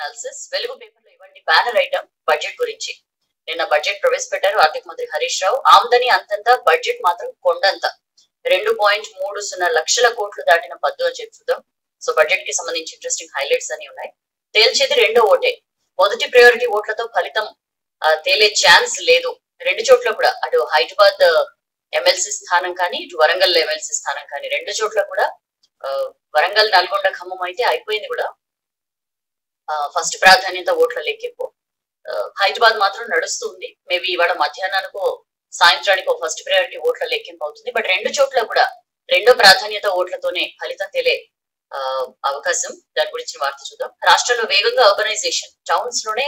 analysis వెలుగు paper లో ఇవ్వండి బ్యానర్ ఐటమ్ బడ్జెట్ గురించి నిన్న బడ్జెట్ ప్రవేశపెట్టారు ఆర్థిక మంత్రి హరీష్ రావు ఆమ్దని అంతంత బడ్జెట్ మాత్రం కొండంత రెండు పాయింట్ మూడు సున్నా లక్షల కోట్లు దాటిన పద్దు అని చెప్పి చూద్దాం సో బడ్జెట్ కి సంబంధించి ఇంట్రెస్టింగ్ హైలైట్స్ అని ఉన్నాయి తేల్చేది రెండో ఓటే మొదటి ప్రయారిటీ ఓట్లతో ఫలితం ఆ, తేలే ఛాన్స్ లేదు రెండు చోట్ల కూడా అటు హైదరాబాద్ ఎమ్మెల్సీ స్థానం కానీ ఇటు వరంగల్ ఎమ్మెల్సీ స్థానం కానీ రెండు చోట్ల కూడా ఆ, వరంగల్ నల్గొండ ఖమ్మం అయితే అయిపోయింది కూడా ఫస్ట్ ప్రాధాన్యత ఓట్ల లెక్కింపు ఆ, హైదరాబాద్ మాత్రం నడుస్తుంది మేబీ ఇవాళ మధ్యాహ్నానికో సాయంత్రానికో ఫస్ట్ ప్రయారిటీ ఓట్ల లెక్కింపు అవుతుంది బట్ రెండు చోట్ల కూడా రెండో ప్రాధాన్యత ఓట్లతోనే ఫలితం తెలియ ఆ, అవకాశం దాని గురించి వార్త చూద్దాం రాష్ట్రంలో వేగంగా అర్బనైజేషన్ టౌన్స్ లోనే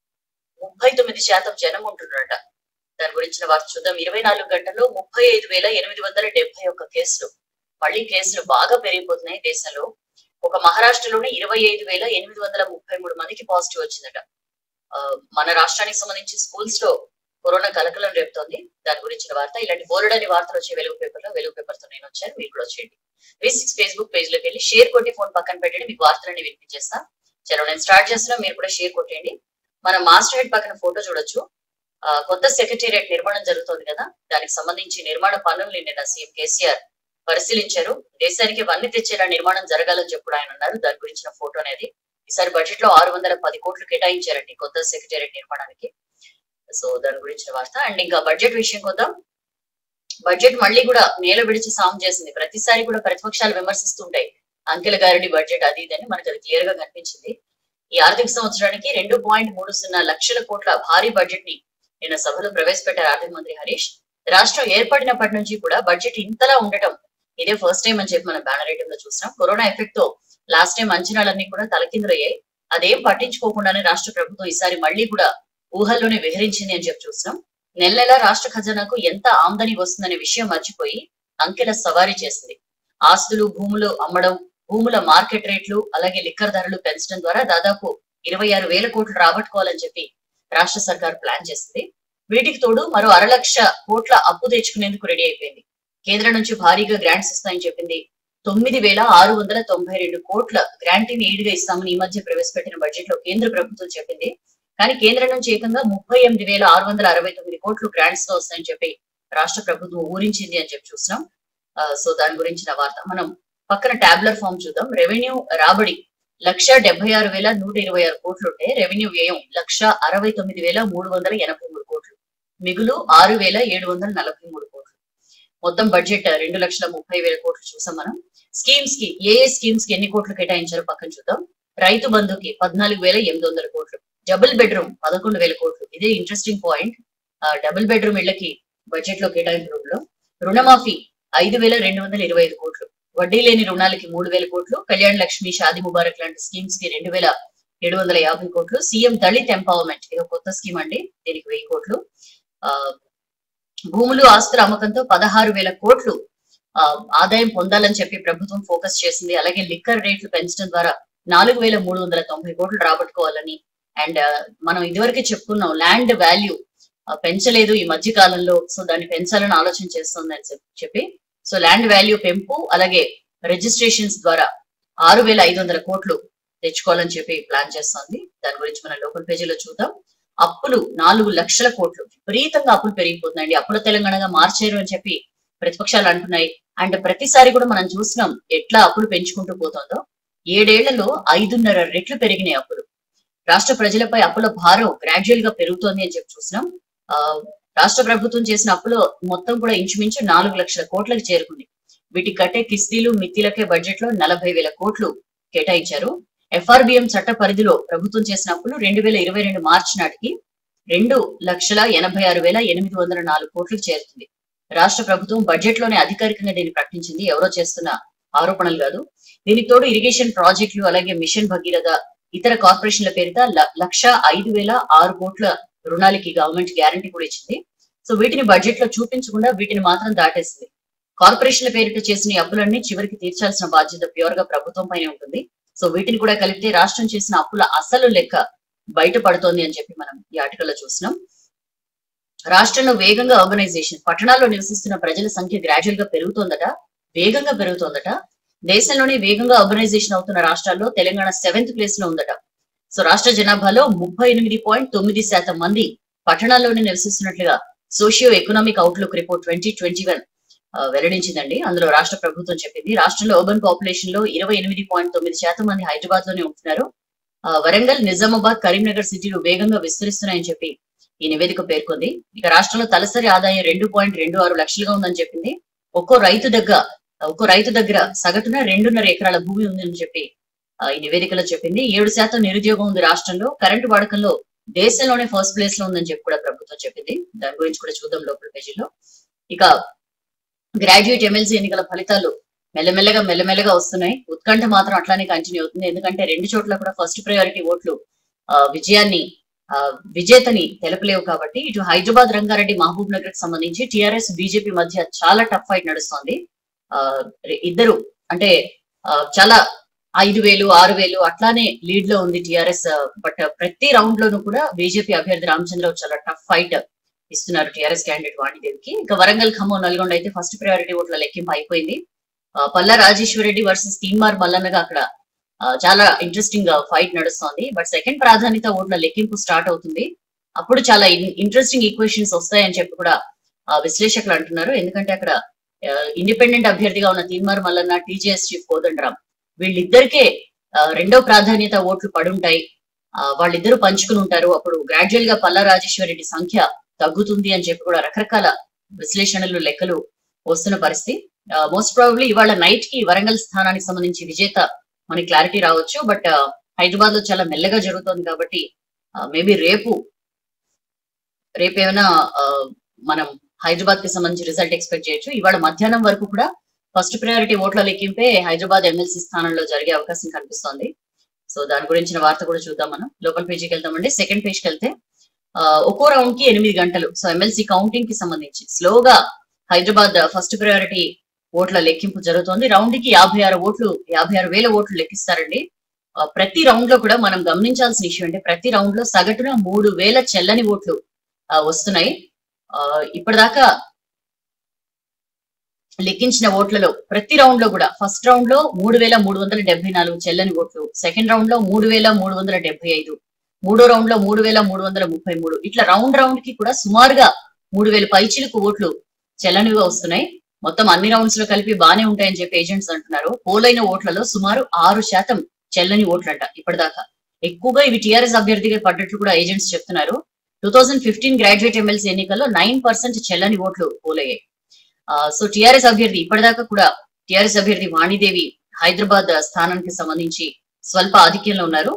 ముప్పై తొమ్మిది శాతం జనం ఉంటున్నారట దాని గురించిన వార్త చూద్దాం ఇరవై నాలుగు గంటల్లో ముప్పై ఐదు వేల ఎనిమిది వందల డెబ్బై ఒక్క కేసులు మళ్ళీ కేసులు బాగా పెరిగిపోతున్నాయి దేశంలో ఒక మహారాష్ట్రలోనే ఇరవై ఐదు వేల ఎనిమిది వందల ముప్పై మూడు మందికి పాజిటివ్ వచ్చిందట ఆ, మన రాష్ట్రానికి సంబంధించి స్కూల్స్ లో కరోనా కలకలం రేపుతోంది దాని గురించిన వార్త ఇలాంటి బోర్డని వార్తలు వచ్చే వెలుగు పేపర్ లో వెలుగు పేపర్ తో నేను వచ్చాను మీరు కూడా వచ్చేయండి వి సిక్స్ ఫేస్బుక్ పేజ్ లోకి వెళ్ళి షేర్ కొట్టి ఫోన్ పక్కన పెట్టండి మీకు వార్తలన్నీ వినిపించేస్తా చలో నేను స్టార్ట్ చేస్తున్నా మీరు కూడా షేర్ కొట్టేయండి మన మాస్టర్ హెడ్ పక్కన ఫోటో చూడొచ్చు ఆ, కొత్త సెక్రటేరియట్ నిర్మాణం జరుగుతోంది కదా దానికి సంబంధించి నిర్మాణ పనుల్ని నిన్న సీఎం కేసీఆర్ పరిశీలించారు దేశానికి వన్నీ తెచ్చేలా నిర్మాణం జరగాలని చెప్పి ఆయన అన్నారు దాని గురించిన ఫోటో అనేది ఈసారి బడ్జెట్ లో ఆరు వందల పది కోట్లు కేటాయించారండి కొత్త సెక్రటేరియట్ నిర్మాణానికి సో దాని గురించిన వార్త అండ్ ఇంకా బడ్జెట్ విషయం కొద్దాం బడ్జెట్ మళ్ళీ కూడా నేల విడిచి సాము చేసింది ప్రతిసారి కూడా ప్రతిపక్షాలు విమర్శిస్తుంటాయి అంకెల గారిడి బడ్జెట్ అది ఇది అని మనకు అది క్లియర్ గా కనిపించింది ఈ ఆర్థిక సంవత్సరానికి రెండు పాయింట్ మూడు సున్నా లక్షల కోట్ల భారీ బడ్జెట్ ని నిన్న సభలో ప్రవేశపెట్టారు ఆర్థిక మంత్రి హరీష్ రాష్ట్రం ఏర్పడినప్పటి నుంచి కూడా బడ్జెట్ ఇంతలా ఉండటం ఇదే ఫస్ట్ టైం అని చెప్పి మనం బ్యానర్ ఐటమ్ లో చూసినాం కరోనా ఎఫెక్ట్ తో లాస్ట్ టైం అంచనాలన్నీ కూడా తలకిందులయ్యాయి అదేం పట్టించుకోకుండానే రాష్ట్ర ప్రభుత్వం ఈసారి మళ్ళీ కూడా ఊహల్లోనే విహరించింది అని చెప్పి చూసినాం నెల నెల రాష్ట్ర ఖజానాకు ఎంత ఆమ్దని వస్తుందనే విషయం మర్చిపోయి అంకెల సవారీ చేసింది ఆస్తులు భూములు అమ్మడం భూముల మార్కెట్ రేట్లు అలాగే లిక్కర్ ధరలు పెంచడం ద్వారా దాదాపు ఇరవై ఆరు వేల కోట్లు రాబట్టుకోవాలని చెప్పి రాష్ట్ర సర్కార్ ప్లాన్ చేసింది వీటికి తోడు మరో అర లక్ష కోట్ల అప్పు తెచ్చుకునేందుకు రెడీ అయిపోయింది కేంద్రం నుంచి భారీగా గ్రాంట్స్ ఇస్తాయని చెప్పింది తొమ్మిది వేల ఆరు వందల తొంభై రెండు కోట్ల గ్రాంటీని ఈడుగా ఇస్తామని ఈ మధ్య ప్రవేశపెట్టిన బడ్జెట్ లో కేంద్ర ప్రభుత్వం చెప్పింది కానీ కేంద్రం నుంచి ఏకంగా ముప్పై ఎనిమిది వేల ఆరు వందల అరవై తొమ్మిది కోట్లు గ్రాంట్స్ తో వస్తాయని చెప్పి రాష్ట్ర ప్రభుత్వం ఊరించింది అని చెప్పి చూసినాం ఆ, సో దాని గురించిన వార్త మనం పక్కన టాబ్లర్ ఫామ్ చూద్దాం రెవెన్యూ రాబడి లక్ష డెబ్బై ఆరు వేల నూట ఇరవై ఆరు కోట్లు ఉంటే రెవెన్యూ వ్యయం లక్ష అరవై తొమ్మిది వేల మూడు వందల ఎనభై మూడు కోట్లు మిగులు ఆరు వేల ఏడు వందల నలభై మూడు కోట్లు మొత్తం బడ్జెట్ రెండు లక్షల ముప్పై వేల కోట్లు చూసాం మనం స్కీమ్స్ కి ఏ ఏ స్కీమ్స్ కి ఎన్ని కోట్లు కేటాయించారో పక్కన చూద్దాం రైతు బంధుకి పద్నాలుగు వేల ఎనిమిది వందల కోట్లు డబుల్ బెడ్రూమ్ పదకొండు వేల కోట్లు ఇదే ఇంట్రెస్టింగ్ పాయింట్ డబుల్ బెడ్రూమ్ ఇళ్లకి బడ్జెట్ లో కేటాయింపు రూపంలో రుణమాఫీ ఐదు వేల రెండు వందల ఇరవై ఐదు కోట్లు వడ్డీ లేని రుణాలకి మూడు వేల కోట్లు కళ్యాణ్ లక్ష్మి షాది ముబారక్ లాంటి స్కీమ్స్ కి రెండు వేల ఏడు వందల యాభై కోట్లు సీఎం దళిత్ ఎంపవర్మెంట్ ఇది ఒక కొత్త స్కీమ్ అండి దీనికి వెయ్యి కోట్లు ఆ భూములు ఆస్తుల అమ్మకంతో పదహారు వేల కోట్లు ఆ, ఆదాయం పొందాలని చెప్పి ప్రభుత్వం ఫోకస్ చేసింది అలాగే లిక్కర్ రేట్లు పెంచడం ద్వారా నాలుగు వేల మూడు వందల తొంభై కోట్లు రాబట్టుకోవాలని అండ్ మనం ఇదివరకే చెప్పుకున్నాం ల్యాండ్ వాల్యూ పెంచలేదు ఈ మధ్య కాలంలో సో దాన్ని పెంచాలని ఆలోచన చేస్తుందని చెప్- చెప్పి సో ల్యాండ్ వాల్యూ పెంపు అలాగే రిజిస్ట్రేషన్స్ ద్వారా ఆరు వేల ఐదు వందల కోట్లు తెచ్చుకోవాలని చెప్పి ప్లాన్ చేస్తోంది దాని గురించి మనం లోకల్ పేజీలో చూద్దాం అప్పులు నాలుగు లక్షల కోట్లు విపరీతంగా అప్పులు పెరిగిపోతున్నాయండి అప్పుల తెలంగాణగా మార్చారు అని చెప్పి ప్రతిపక్షాలు అంటున్నాయి అండ్ ప్రతిసారి కూడా మనం చూసినాం ఎట్లా అప్పులు పెంచుకుంటూ పోతుందో ఏడేళ్లలో ఐదున్నర రెట్లు పెరిగినాయి అప్పులు రాష్ట్ర ప్రజలపై అప్పుల భారం గ్రాడ్యువల్ గా పెరుగుతోంది అని చెప్పి చూసినాం ఆ, రాష్ట్ర ప్రభుత్వం చేసిన అప్పులో మొత్తం కూడా ఇంచుమించు నాలుగు లక్షల కోట్లకు చేరుకుంది వీటికి కట్టే కిస్తీలు మిత్తిలకే బడ్జెట్ లో నలభై వేల కోట్లు కేటాయించారు ఎఫ్ఆర్బిఎం చట్ట పరిధిలో ప్రభుత్వం చేసిన అప్పులు రెండు వేల ఇరవై రెండు మార్చి నాటికి రెండు లక్షల ఎనభై ఆరు వేల ఎనిమిది వందల నాలుగు కోట్లకు చేరుతుంది రాష్ట్ర ప్రభుత్వం బడ్జెట్ లోనే అధికారికంగా దీన్ని ప్రకటించింది ఎవరో చేస్తున్న ఆరోపణలు కాదు దీనికి తోడు ఇరిగేషన్ ప్రాజెక్టులు అలాగే మిషన్ భగీరథ ఇతర కార్పొరేషన్ల పేరిట ల- లక్ష ఐదు వేల ఆరు కోట్ల రుణాలకి గవర్నమెంట్ గ్యారంటీ కూడా ఇచ్చింది సో వీటిని బడ్జెట్ లో చూపించకుండా వీటిని మాత్రం దాటేసింది కార్పొరేషన్ల పేరిట చేసిన ఈ అప్పులన్నీ చివరికి తీర్చాల్సిన బాధ్యత ప్యూర్ గా ప్రభుత్వం పైనే ఉంటుంది సో వీటిని కూడా కలిపితే రాష్ట్రం చేసిన అప్పుల అసలు లెక్క బయటపడుతోంది అని చెప్పి మనం ఈ ఆర్టికల్లో చూసినాం రాష్ట్రంలో వేగంగా ఆర్గనైజేషన్ పట్టణాల్లో నివసిస్తున్న ప్రజల సంఖ్య గ్రాడ్యువల్ గా పెరుగుతోందట వేగంగా పెరుగుతోందట దేశంలోనే వేగంగా ఆర్గనైజేషన్ అవుతున్న రాష్ట్రాల్లో తెలంగాణ సెవెంత్ ప్లేస్ లో ఉందట సో రాష్ట్ర జనాభాలో ముప్పై ఎనిమిది పాయింట్ తొమ్మిది శాతం మంది పట్టణాల్లోనే నివసిస్తున్నట్లుగా socio economic outlook report twenty twenty one వెల్లడించిందండి అందులో రాష్ట్ర ప్రభుత్వం చెప్పింది రాష్ట్రంలో అర్బన్ పాపులేషన్ లో ఇరవై ఎనిమిది పాయింట్ తొమ్మిది శాతం మంది హైదరాబాద్ లోనే ఉంటున్నారు ఆ, వరంగల్ నిజామాబాద్ కరీంనగర్ సిటీలు వేగంగా విస్తరిస్తున్నాయని చెప్పి ఈ నివేదిక పేర్కొంది ఇక రాష్ట్రంలో తలసరి ఆదాయం రెండు పాయింట్ రెండు ఆరు లక్షలుగా ఉందని చెప్పింది ఒక్కో రైతు దగ్గర ఒక్కో రైతు దగ్గర సగటున రెండున్నర ఎకరాల భూమి ఉందని చెప్పి ఆ, ఈ నివేదికలో చెప్పింది ఏడు శాతం నిరుద్యోగం ఉంది రాష్ట్రంలో కరెంటు వాడకంలో దేశంలోనే ఫస్ట్ ప్లేస్ లో ఉందని చెప్పి కూడా ప్రభుత్వం చెప్పింది దాని గురించి కూడా చూద్దాం లోపల పేజీలో ఇక గ్రాడ్యుయేట్ ఎమ్మెల్సీ ఎన్నికల ఫలితాలు మెల్లమెల్లగా మెల్లమెల్లగా వస్తున్నాయి ఉత్కంఠ మాత్రం అట్లానే కంటిన్యూ అవుతుంది ఎందుకంటే రెండు చోట్ల కూడా ఫస్ట్ ప్రయారిటీ ఓట్లు ఆ, విజయాన్ని ఆ, విజేతని తెలపలేవు కాబట్టి ఇటు హైదరాబాద్ రంగారెడ్డి మహబూబ్ నగర్ కి సంబంధించి టిఆర్ఎస్ బీజేపీ మధ్య చాలా టఫ్ ఫైట్ నడుస్తోంది ఆ, ఇద్దరు అంటే ఆ, చాలా ఐదు వేలు ఆరు వేలు అట్లానే లీడ్ లో ఉంది టిఆర్ఎస్ బట్ ప్రతి రౌండ్ లోనూ కూడా బీజేపీ అభ్యర్థి రామచంద్రరావు చాలా టఫ్ ఫైట్ ఇస్తున్నారు టిఆర్ఎస్ క్యాండిడేట్ వాణిదేవికి ఇక వరంగల్ ఖమ్మం నల్గొండ అయితే ఫస్ట్ ప్రయారిటీ ఓట్ల లెక్కింపు అయిపోయింది ఆ, పల్లా రాజేశ్వర రెడ్డి వర్సెస్ తీన్మార్ మల్లన్నగా అక్కడ ఆ, చాలా ఇంట్రెస్టింగ్ ఫైట్ నడుస్తోంది బట్ సెకండ్ ప్రాధాన్యత ఓట్ల లెక్కింపు స్టార్ట్ అవుతుంది అప్పుడు చాలా ఇంట్రెస్టింగ్ ఈక్వేషన్స్ వస్తాయని చెప్పి కూడా ఆ, విశ్లేషకులు అంటున్నారు ఎందుకంటే అక్కడ ఇండిపెండెంట్ అభ్యర్థిగా ఉన్న తీన్మార్ మల్లన్న టీజేఎస్ చీఫ్ కోదండరామ్ వీళ్ళిద్దరికే ఆ, రెండో ప్రాధాన్యత ఓట్లు పడుంటాయి ఆ, వాళ్ళిద్దరూ పంచుకుని ఉంటారు అప్పుడు గ్రాడ్యువల్ గా పల్లా రాజేశ్వర రెడ్డి సంఖ్య తగ్గుతుంది అని చెప్పి కూడా రకరకాల విశ్లేషణలు లెక్కలు వస్తున్న పరిస్థితి మోస్ట్ ప్రాబబ్లీ ఇవాళ నైట్ కి వరంగల్ స్థానానికి సంబంధించి విజేత మనకి క్లారిటీ రావచ్చు బట్ హైదరాబాద్ లో చాలా మెల్లగా జరుగుతోంది కాబట్టి మేబీ రేపు రేపు ఏమైనా ఆ, మనం హైదరాబాద్ కి సంబంధించి రిజల్ట్ ఎక్స్పెక్ట్ చేయొచ్చు ఇవాళ మధ్యాహ్నం వరకు కూడా ఫస్ట్ ప్రయారిటీ ఓట్ల లెక్కింపే హైదరాబాద్ ఎమ్మెల్సీ స్థానంలో జరిగే అవకాశం కనిపిస్తోంది సో దాని గురించిన వార్త కూడా చూద్దాం మనం లోపల పేజీకి వెళ్తామండి సెకండ్ పేజ్కి వెళ్తే ఆ, ఒక్కో రౌండ్ కి ఎనిమిది గంటలు సో ఎమ్మెల్సీ కౌంటింగ్ కి సంబంధించి స్లోగా హైదరాబాద్ ఫస్ట్ ప్రయారిటీ ఓట్ల లెక్కింపు జరుగుతోంది రౌండ్ కి యాభై ఆరు ఓట్లు యాభై ఆరు వేల ఓట్లు లెక్కిస్తారండి ఆ, ప్రతి రౌండ్ లో కూడా మనం గమనించాల్సిన విషయం అంటే ప్రతి రౌండ్ లో సగటున మూడు వేల చెల్లని ఓట్లు ఆ, వస్తున్నాయి ఆ, ఇప్పటిదాకా లెక్కించిన ఓట్లలో ప్రతి రౌండ్ లో కూడా ఫస్ట్ రౌండ్ లో మూడు వేల మూడు వందల డెబ్బై నాలుగు చెల్లని ఓట్లు సెకండ్ రౌండ్ లో మూడు వేల మూడు వందల డెబ్బై ఐదు మూడో రౌండ్ లో మూడు వేల మూడు వందల ముప్పై మూడు ఇట్లా రౌండ్ రౌండ్ కి కూడా సుమారుగా మూడు వేల పైచిలకు ఓట్లు చెల్లనివిగా వస్తున్నాయి మొత్తం అన్ని రౌండ్స్ లో కలిపి బానే ఉంటాయని చెప్పి ఏజెంట్స్ అంటున్నారు పోలైన ఓట్లలో సుమారు ఆరు శాతం చెల్లని ఓట్లంట ఇప్పటిదాకా ఎక్కువగా ఇవి టీఆర్ఎస్ అభ్యర్థిగా పడ్డట్లు కూడా ఏజెంట్స్ చెప్తున్నారు two thousand fifteen graduate MLC ఎన్నికల్లో నైన్ పర్సెంట్ చెల్లని ఓట్లు పోలయ్యాయి సో టిఆర్ఎస్ అభ్యర్థి ఇప్పటిదాకా కూడా టిఆర్ఎస్ అభ్యర్థి వాణిదేవి హైదరాబాద్ స్థానానికి సంబంధించి స్వల్ప ఆధిక్యంలో ఉన్నారు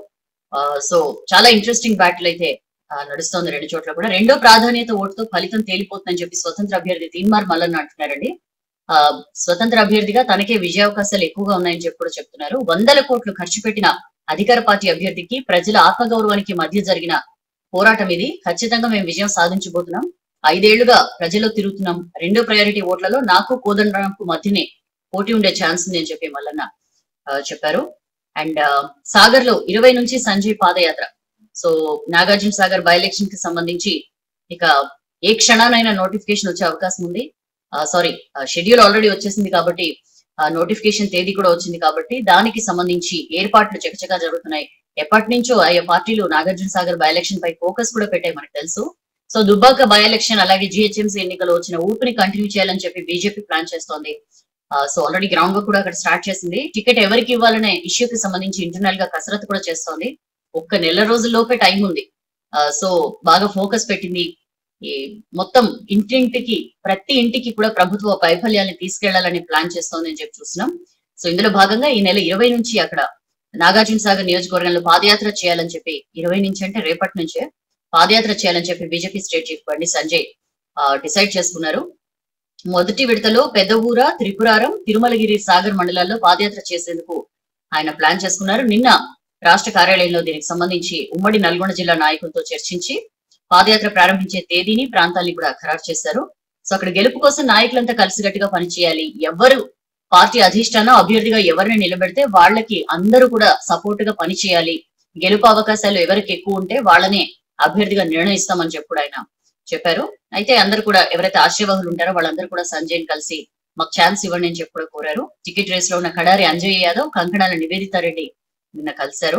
సో చాలా ఇంట్రెస్టింగ్ బ్యాటిల్ అయితే ఆ, నడుస్తోంది రెండు చోట్ల కూడా రెండో ప్రాధాన్యత ఓటుతో ఫలితం తేలిపోతుందని చెప్పి స్వతంత్ర అభ్యర్థి తీన్మార్ మల్లన్న అంటున్నారండి ఆ, స్వతంత్ర అభ్యర్థిగా తనకే విజయావకాశాలు ఎక్కువగా ఉన్నాయని చెప్పి కూడా చెప్తున్నారు వందల కోట్లు ఖర్చు పెట్టిన అధికార పార్టీ అభ్యర్థికి ప్రజల ఆత్మగౌరవానికి మధ్య జరిగిన పోరాటం ఇది ఖచ్చితంగా మేము విజయం సాధించబోతున్నాం ఐదేళ్లుగా ప్రజల్లో తిరుగుతున్నాం రెండో ప్రయారిటీ ఓట్లలో నాకు కోదండరాంకు మధ్యనే పోటీ ఉండే ఛాన్స్ ఉంది అని చెప్పి మల్లన్న ఆ, చెప్పారు అండ్ సాగర్ లో ఇరవై నుంచి Sanjay padayatra so Nagarjuna Sagar by election కి సంబంధించి ఇక ఏ క్షణానైనా నోటిఫికేషన్ వచ్చే అవకాశం ఉంది సారీ షెడ్యూల్ ఆల్రెడీ వచ్చేసింది కాబట్టి నోటిఫికేషన్ తేదీ కూడా వచ్చింది కాబట్టి దానికి సంబంధించి ఏర్పాట్లు చకచకా జరుగుతున్నాయి ఎప్పటి నుంచో ఆయా పార్టీలు నాగార్జున సాగర్ బై ఎలక్షన్ పై ఫోకస్ కూడా పెట్టాయి మనకు తెలుసు సో దుబ్బాక బై ఎలక్షన్ అలాగే జిహెచ్ఎంసీ ఎన్నికలు వచ్చిన ఊపిని కంటిన్యూ చేయాలని చెప్పి బీజేపీ ప్లాన్ చేస్తోంది సో ఆల్రెడీ గ్రౌండ్ వర్క్ కూడా అక్కడ స్టార్ట్ చేసింది టికెట్ ఎవరికి ఇవ్వాలనే ఇష్యూకి సంబంధించి ఇంటర్నల్ గా కసరత్తు కూడా చేస్తోంది ఒక్క నెల రోజుల్లోపే టైం ఉంది సో బాగా ఫోకస్ పెట్టింది ఈ మొత్తం ఇంటింటికి ప్రతి ఇంటికి కూడా ప్రభుత్వ వైఫల్యాన్ని తీసుకెళ్లాలని ప్లాన్ చేస్తోంది అని చెప్పి చూస్తున్నాం సో ఇందులో భాగంగా ఈ నెల ఇరవై నుంచి అక్కడ నాగార్జున సాగర్ నియోజకవర్గంలో పాదయాత్ర చేయాలని చెప్పి ఇరవై నుంచి అంటే రేపటి నుంచే పాదయాత్ర చేయాలని చెప్పి బీజేపీ స్టేట్ చీఫ్ బండి సంజయ్ డిసైడ్ చేసుకున్నారు మొదటి విడతలో పెద్దవూర త్రిపురారం తిరుమలగిరి సాగర్ మండలాల్లో పాదయాత్ర చేసేందుకు ఆయన ప్లాన్ చేసుకున్నారు నిన్న రాష్ట్ర కార్యాలయంలో దీనికి సంబంధించి ఉమ్మడి నల్గొండ జిల్లా నాయకులతో చర్చించి పాదయాత్ర ప్రారంభించే తేదీని ప్రాంతాన్ని కూడా ఖరారు చేశారు సో అక్కడ గెలుపు కోసం నాయకులంతా కలిసికట్టుగా పనిచేయాలి ఎవరు పార్టీ అధిష్టానం అభ్యర్థిగా ఎవరిని నిలబెడితే వాళ్ళకి అందరూ కూడా సపోర్ట్ గా పనిచేయాలి గెలుపు అవకాశాలు ఎవరికి ఎక్కువ ఉంటే వాళ్ళనే అభ్యర్థిగా నిర్ణయిస్తామని చెప్పి కూడా ఆయన చెప్పారు అయితే అందరూ కూడా ఎవరైతే ఆశావాహులు ఉంటారో వాళ్ళందరూ కూడా సంజయ్ కలిసి మాకు ఛాన్స్ ఇవ్వండి అని చెప్పి కూడా కోరారు టికెట్ రేస్ లో ఉన్న కడారి అంజయ్ యాదవ్ కంకణాల నివేదితారెడ్డి నిన్న కలిశారు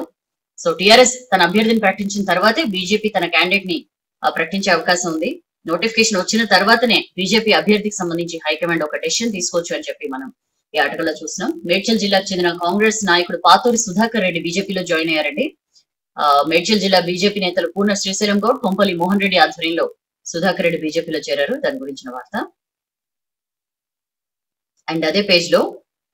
సో టిఆర్ఎస్ తన అభ్యర్థిని ప్రకటించిన తర్వాతే బీజేపీ తన క్యాండిడేట్ ని ఆ, ప్రకటించే అవకాశం ఉంది నోటిఫికేషన్ వచ్చిన తర్వాతనే బీజేపీ అభ్యర్థికి సంబంధించి హైకమాండ్ ఒక డెసిషన్ తీసుకోవచ్చు అని చెప్పి మనం ఈ ఆటలో చూస్తున్నాం మేడ్చల్ జిల్లాకు చెందిన కాంగ్రెస్ నాయకుడు పాతూరి సుధాకర్ రెడ్డి బీజేపీలో జాయిన్ అయ్యారండి ఆ, మేడ్చల్ జిల్లా బీజేపీ నేతలు పూర్ణ శ్రీశైలం గౌడ్ కొంపల్లి మోహన్ రెడ్డి ఆధ్వర్యంలో సుధాకర్ రెడ్డి బీజేపీలో చేరారు దాని గురించిన వార్త అండ్ అదే పేజ్ లో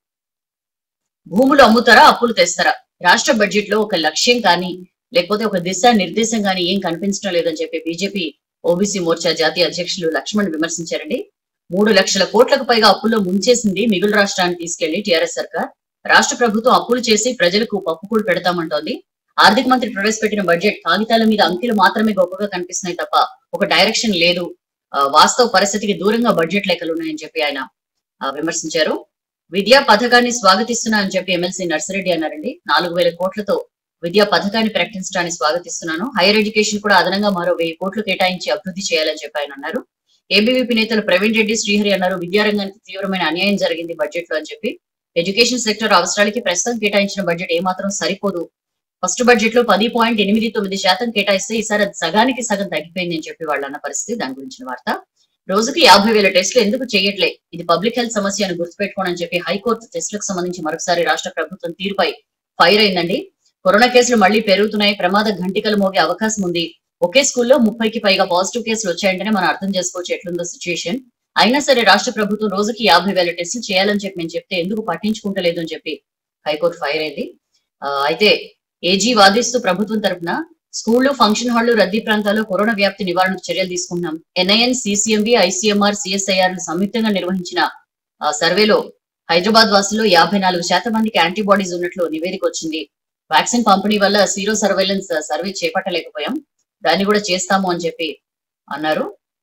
భూములు అమ్ముతారా అప్పులు తెస్తారా రాష్ట్ర బడ్జెట్ లో ఒక లక్ష్యం కానీ లేకపోతే ఒక దిశ నిర్దేశం కానీ ఏం కనిపించడం లేదని చెప్పి బీజేపీ ఓబీసీ మోర్చా జాతీయ అధ్యక్షులు లక్ష్మణ్ విమర్శించారండి మూడు లక్షల కోట్లకు పైగా అప్పుల్లో ముంచేసింది మిగులు రాష్ట్రాన్ని తీసుకెళ్లి టీఆర్ఎస్ సర్కార్ రాష్ట్ర ప్రభుత్వం అప్పులు చేసి ప్రజలకు పప్పుకూడు పెడతామంటోంది ఆర్థిక మంత్రి ప్రవేశపెట్టిన బడ్జెట్ కాగితాల మీద అంకెలు మాత్రమే గొప్పగా కనిపిస్తున్నాయి తప్ప ఒక డైరెక్షన్ లేదు ఆ, వాస్తవ పరిస్థితికి దూరంగా బడ్జెట్ లెక్కలు ఉన్నాయని చెప్పి ఆయన ఆ, విమర్శించారు విద్యా పథకాన్ని స్వాగతిస్తున్నా అని చెప్పి ఎమ్మెల్సీ నర్సిరెడ్డి అన్నారండి నాలుగు వేల కోట్లతో విద్యా పథకాన్ని ప్రకటించడాన్ని స్వాగతిస్తున్నాను హైయర్ ఎడ్యుకేషన్ కూడా అదనంగా మరో వెయ్యి కోట్లు కేటాయించి అభివృద్ధి చేయాలని చెప్పి ఆయన అన్నారు ఏబీవీపీ నేతలు ప్రవీణ్ రెడ్డి శ్రీహరి అన్నారు విద్యారంగానికి తీవ్రమైన అన్యాయం జరిగింది బడ్జెట్ లో అని చెప్పి ఎడ్యుకేషన్ సెక్టర్ అవసరాలకి ప్రస్తుతం కేటాయించిన బడ్జెట్ ఏమాత్రం సరిపోదు ఫస్ట్ బడ్జెట్ లో పది పాయింట్ ఎనిమిది తొమ్మిది శాతం కేటాయిస్తే ఈసారి అది సగానికి సగం తగ్గిపోయింది అని చెప్పి వాళ్ళు అన్న పరిస్థితి దాని గురించిన వార్త రోజుకి యాభై వేల టెస్టులు ఎందుకు చేయట్లే ఇది పబ్లిక్ హెల్త్ సమస్య అని గుర్తుపెట్టుకోండి అని చెప్పి హైకోర్టు టెస్టులకు సంబంధించి మరొకసారి రాష్ట్ర ప్రభుత్వం తీరుపై ఫైర్ అయిందండి కరోనా కేసులు మళ్లీ పెరుగుతున్నాయి ప్రమాద ఘంటికలు మోగే అవకాశం ఉంది ఒకే స్కూల్లో ముప్పైకి పైగా పాజిటివ్ కేసులు వచ్చాయంటేనే మనం అర్థం చేసుకోవచ్చు ఎట్లుందో సిచ్యుయేషన్ అయినా సరే రాష్ట్ర ప్రభుత్వం రోజుకి యాభై వేల టెస్టులు చేయాలని చెప్పి మేము చెప్తే ఎందుకు పట్టించుకుంటలేదు అని చెప్పి హైకోర్టు ఫైర్ అయింది ఆ, అయితే ఏజీ వాదిస్తూ ప్రభుత్వం తరపున స్కూళ్లు ఫంక్షన్ హాళ్లు రద్దీ ప్రాంతాల్లో కరోనా వ్యాప్తి నివారణకు చర్యలు తీసుకుంటున్నాం ఎన్ఐఎన్ సిసిఎంబి ఐసీఎంఆర్ సిఎస్ఐఆర్ సంయుక్తంగా నిర్వహించిన ఆ, సర్వేలో హైదరాబాద్ వాసుల్లో యాభై నాలుగు శాతం మందికి యాంటీబాడీస్ ఉన్నట్లు నివేదిక వచ్చింది వ్యాక్సిన్ పంపిణీ వల్ల సీరో సర్వేలెన్స్ సర్వే చేపట్టలేకపోయాం దాన్ని కూడా చేస్తాము అని చెప్పి అన్నారు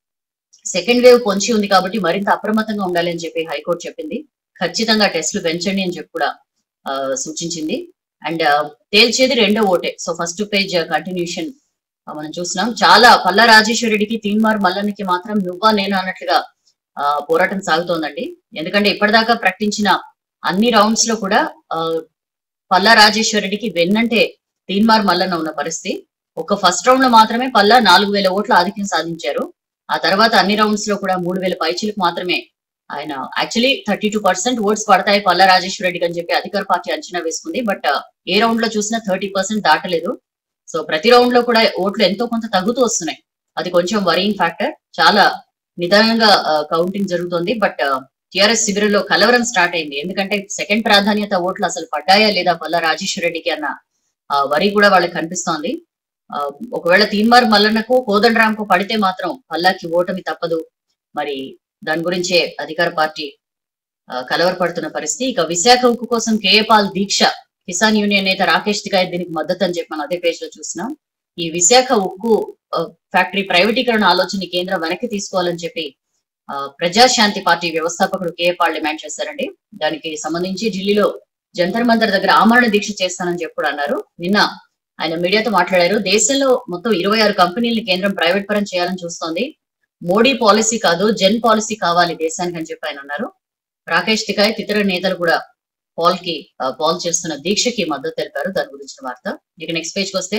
సెకండ్ వేవ్ పొంచి ఉంది కాబట్టి మరింత అప్రమత్తంగా ఉండాలి అని చెప్పి హైకోర్టు చెప్పింది ఖచ్చితంగా టెస్టులు పెంచండి అని చెప్పి కూడా ఆ, సూచించింది అండ్ తేల్చేది రెండో ఓటే సో ఫస్ట్ పేజ్ కంటిన్యూషన్ మనం చూస్తున్నాం చాలా పల్లా రాజేశ్వర రెడ్డికి తీన్మార్ మల్లన్నకి మాత్రం నువ్వా నేను అన్నట్లుగా ఆ, పోరాటం సాగుతోందండి ఎందుకంటే ఇప్పటిదాకా ప్రకటించిన అన్ని రౌండ్స్ లో కూడా ఆ, పల్లా రాజేశ్వర రెడ్డికి వెన్నంటే తీన్మార్ మల్లన్న ఉన్న పరిస్థితి ఒక ఫస్ట్ రౌండ్ లో మాత్రమే పల్లా నాలుగు వేల ఓట్ల ఆధిక్యం సాధించారు ఆ తర్వాత అన్ని రౌండ్స్ లో కూడా మూడు వేల పైచీలకు మాత్రమే ఆయన actually thirty two percent votes పడతాయి పల్లా రాజేశ్వర రెడ్డికి అని చెప్పి అధికార పార్టీ అంచనా వేసుకుంది బట్ ఏ రౌండ్ లో చూసినా థర్టీ పర్సెంట్ దాటలేదు సో ప్రతి రౌండ్ లో కూడా ఓట్లు ఎంతో కొంత తగ్గుతూ వస్తున్నాయి అది కొంచెం వరింగ్ ఫ్యాక్టర్ చాలా నిదానంగా కౌంటింగ్ జరుగుతోంది బట్ టిఆర్ఎస్ శిబిరంలో కలవరం స్టార్ట్ అయింది ఎందుకంటే సెకండ్ ప్రాధాన్యత ఓట్లు అసలు పడ్డాయా లేదా పల్లా రాజేశ్వర రెడ్డికి అన్న ఆ, వరి కూడా వాళ్ళకి కనిపిస్తోంది ఆ, ఒకవేళ తీన్మార్ మల్లన్నకు కోదండరాంకు పడితే మాత్రం పల్లాకి ఓటమి తప్పదు మరి దాని గురించే అధికార పార్టీ ఆ, కలవరపడుతున్న పరిస్థితి ఇక విశాఖ ఉక్కు కోసం కేఏపాల్ దీక్ష కిసాన్ యూనియన్ నేత రాకేష్ తికాయ్ దీనికి మద్దతు అని చెప్పి మనం అదే పేజ్ లో చూస్తున్నాం ఈ విశాఖ ఉక్కు ఆ, ఫ్యాక్టరీ ప్రైవేటీకరణ ఆలోచన కేంద్రం వెనక్కి తీసుకోవాలని చెప్పి ఆ, ప్రజాశాంతి పార్టీ వ్యవస్థాపకుడు కేఏపాల్ డిమాండ్ చేశారండి దానికి సంబంధించి ఢిల్లీలో జంతర్ మంతర్ దగ్గర ఆమరణ దీక్ష చేస్తానని చెప్పి కూడా అన్నారు నిన్న ఆయన మీడియాతో మాట్లాడారు దేశంలో మొత్తం ఇరవై ఆరు కంపెనీలను కేంద్రం ప్రైవేట్ పరం చేయాలని చూస్తోంది మోడీ పాలసీ కాదు జన్ పాలసీ కావాలి దేశానికి అని చెప్పి ఆయన అన్నారు రాకేష్ తికాయత్ ఇతర నేతలు కూడా పాల్ కి ఆ, పాల్ చేస్తున్న దీక్షకి మద్దతు తెలిపారు దాని గురించిన వార్త ఇక నెక్స్ట్ పేజ్ వస్తే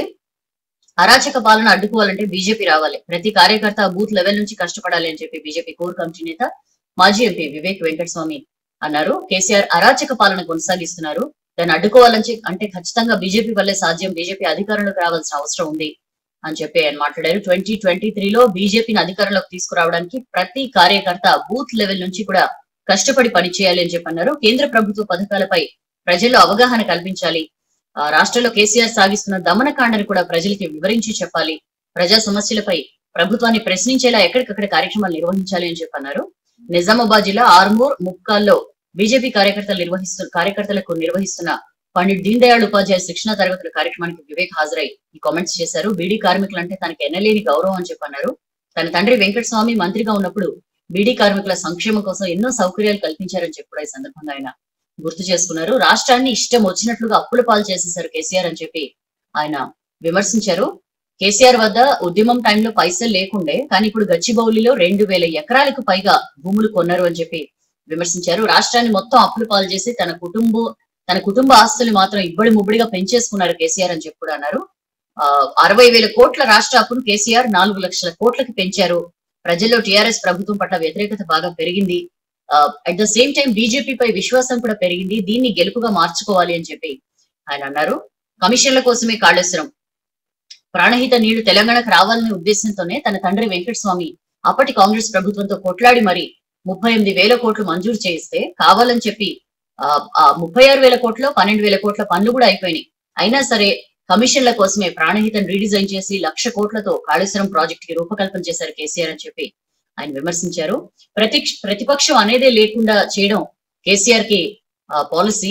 అరాచక పాలన అడ్డుకోవాలంటే బీజేపీ రావాలి ప్రతి కార్యకర్త బూత్ లెవెల్ నుంచి కష్టపడాలి అని చెప్పి బీజేపీ కోర్ కమిటీ నేత మాజీ ఎంపీ వివేక్ వెంకటస్వామి అన్నారు కేసీఆర్ అరాచక పాలన కొనసాగిస్తున్నారు దాన్ని అడ్డుకోవాలని చె- అంటే ఖచ్చితంగా బీజేపీ వల్లే సాధ్యం బీజేపీ అధికారంలోకి రావాల్సిన అవసరం ఉంది అని చెప్పి ఆయన మాట్లాడారు ట్వంటీ ట్వంటీ త్రీలో బీజేపీని అధికారంలోకి తీసుకురావడానికి ప్రతి కార్యకర్త బూత్ లెవెల్ నుంచి కూడా కష్టపడి పనిచేయాలి అని చెప్పి అన్నారు కేంద్ర ప్రభుత్వ పథకాలపై ప్రజల్లో అవగాహన కల్పించాలి ఆ, రాష్ట్రంలో కేసీఆర్ సాగిస్తున్న దమనకాండని కూడా ప్రజలకి వివరించి చెప్పాలి ప్రజా సమస్యలపై ప్రభుత్వాన్ని ప్రశ్నించేలా ఎక్కడికక్కడ కార్యక్రమాలు నిర్వహించాలి అని చెప్పి అన్నారు నిజామాబాద్ జిల్లా ఆర్మూర్ ముక్కాల్లో బీజేపీ కార్యకర్తలు నిర్వహిస్తున్న కార్యకర్తలకు నిర్వహిస్తున్న పండిట్ దీన్ దయాళ్ ఉపాధ్యాయ శిక్షణ తరగతుల కార్యక్రమానికి వివేక్ హాజరై ఈ కామెంట్స్ చేశారు బీడీ కార్మికులు అంటే తనకి ఎనలేని గౌరవం అని చెప్పన్నారు తన తండ్రి వెంకటస్వామి మంత్రిగా ఉన్నప్పుడు బీడీ కార్మికుల సంక్షేమం కోసం ఎన్నో సౌకర్యాలు కల్పించారని చెప్పి కూడా ఈ సందర్భంగా ఆయన గుర్తు చేసుకున్నారు రాష్ట్రాన్ని ఇష్టం వచ్చినట్లుగా అప్పుల పాలు చేసేశారు కేసీఆర్ అని చెప్పి ఆయన విమర్శించారు కేసీఆర్ వద్ద ఉద్యమం టైంలో పైసలు లేకుండే కానీ ఇప్పుడు గచ్చిబౌలిలో రెండు వేల ఎకరాలకు పైగా భూములు కొన్నారు అని చెప్పి విమర్శించారు రాష్ట్రాన్ని మొత్తం అప్పులు పాలు చేసి తన కుటుంబం తన కుటుంబ ఆస్తులు మాత్రం ఇబ్బడి ముబ్బడిగా పెంచేసుకున్నారు కేసీఆర్ అని చెప్పి కూడా అన్నారు ఆ, అరవై వేల కోట్ల రాష్ట్ర అప్పును కేసీఆర్ నాలుగు లక్షల కోట్లకి పెంచారు ప్రజల్లో టీఆర్ఎస్ ప్రభుత్వం పట్ల వ్యతిరేకత బాగా పెరిగింది at the same time BJP పై విశ్వాసం కూడా పెరిగింది దీన్ని గెలుపుగా మార్చుకోవాలి అని చెప్పి ఆయన అన్నారు కమిషన్ల కోసమే కాళేశ్వరం ప్రాణహిత నీళ్లు తెలంగాణకు రావాలనే ఉద్దేశంతోనే తన తండ్రి వెంకటస్వామి అప్పటి కాంగ్రెస్ ప్రభుత్వంతో కొట్లాడి మరి ముప్పై ఎనిమిది వేల కోట్లు మంజూరు చేయిస్తే కావాలని చెప్పి ఆ, ఆ ముప్పై ఆరు వేల కోట్లు పన్నెండు వేల కోట్ల పనులు కూడా అయిపోయినాయి అయినా సరే కమిషన్ల కోసమే ప్రాణహితను రీడిజైన్ చేసి లక్ష కోట్లతో కాళేశ్వరం ప్రాజెక్ట్ కి రూపకల్పన చేశారు కేసీఆర్ అని చెప్పి ఆయన విమర్శించారు ప్రతి ప్రతిపక్షం అనేదే లేకుండా చేయడం కేసీఆర్ కి పాలసీ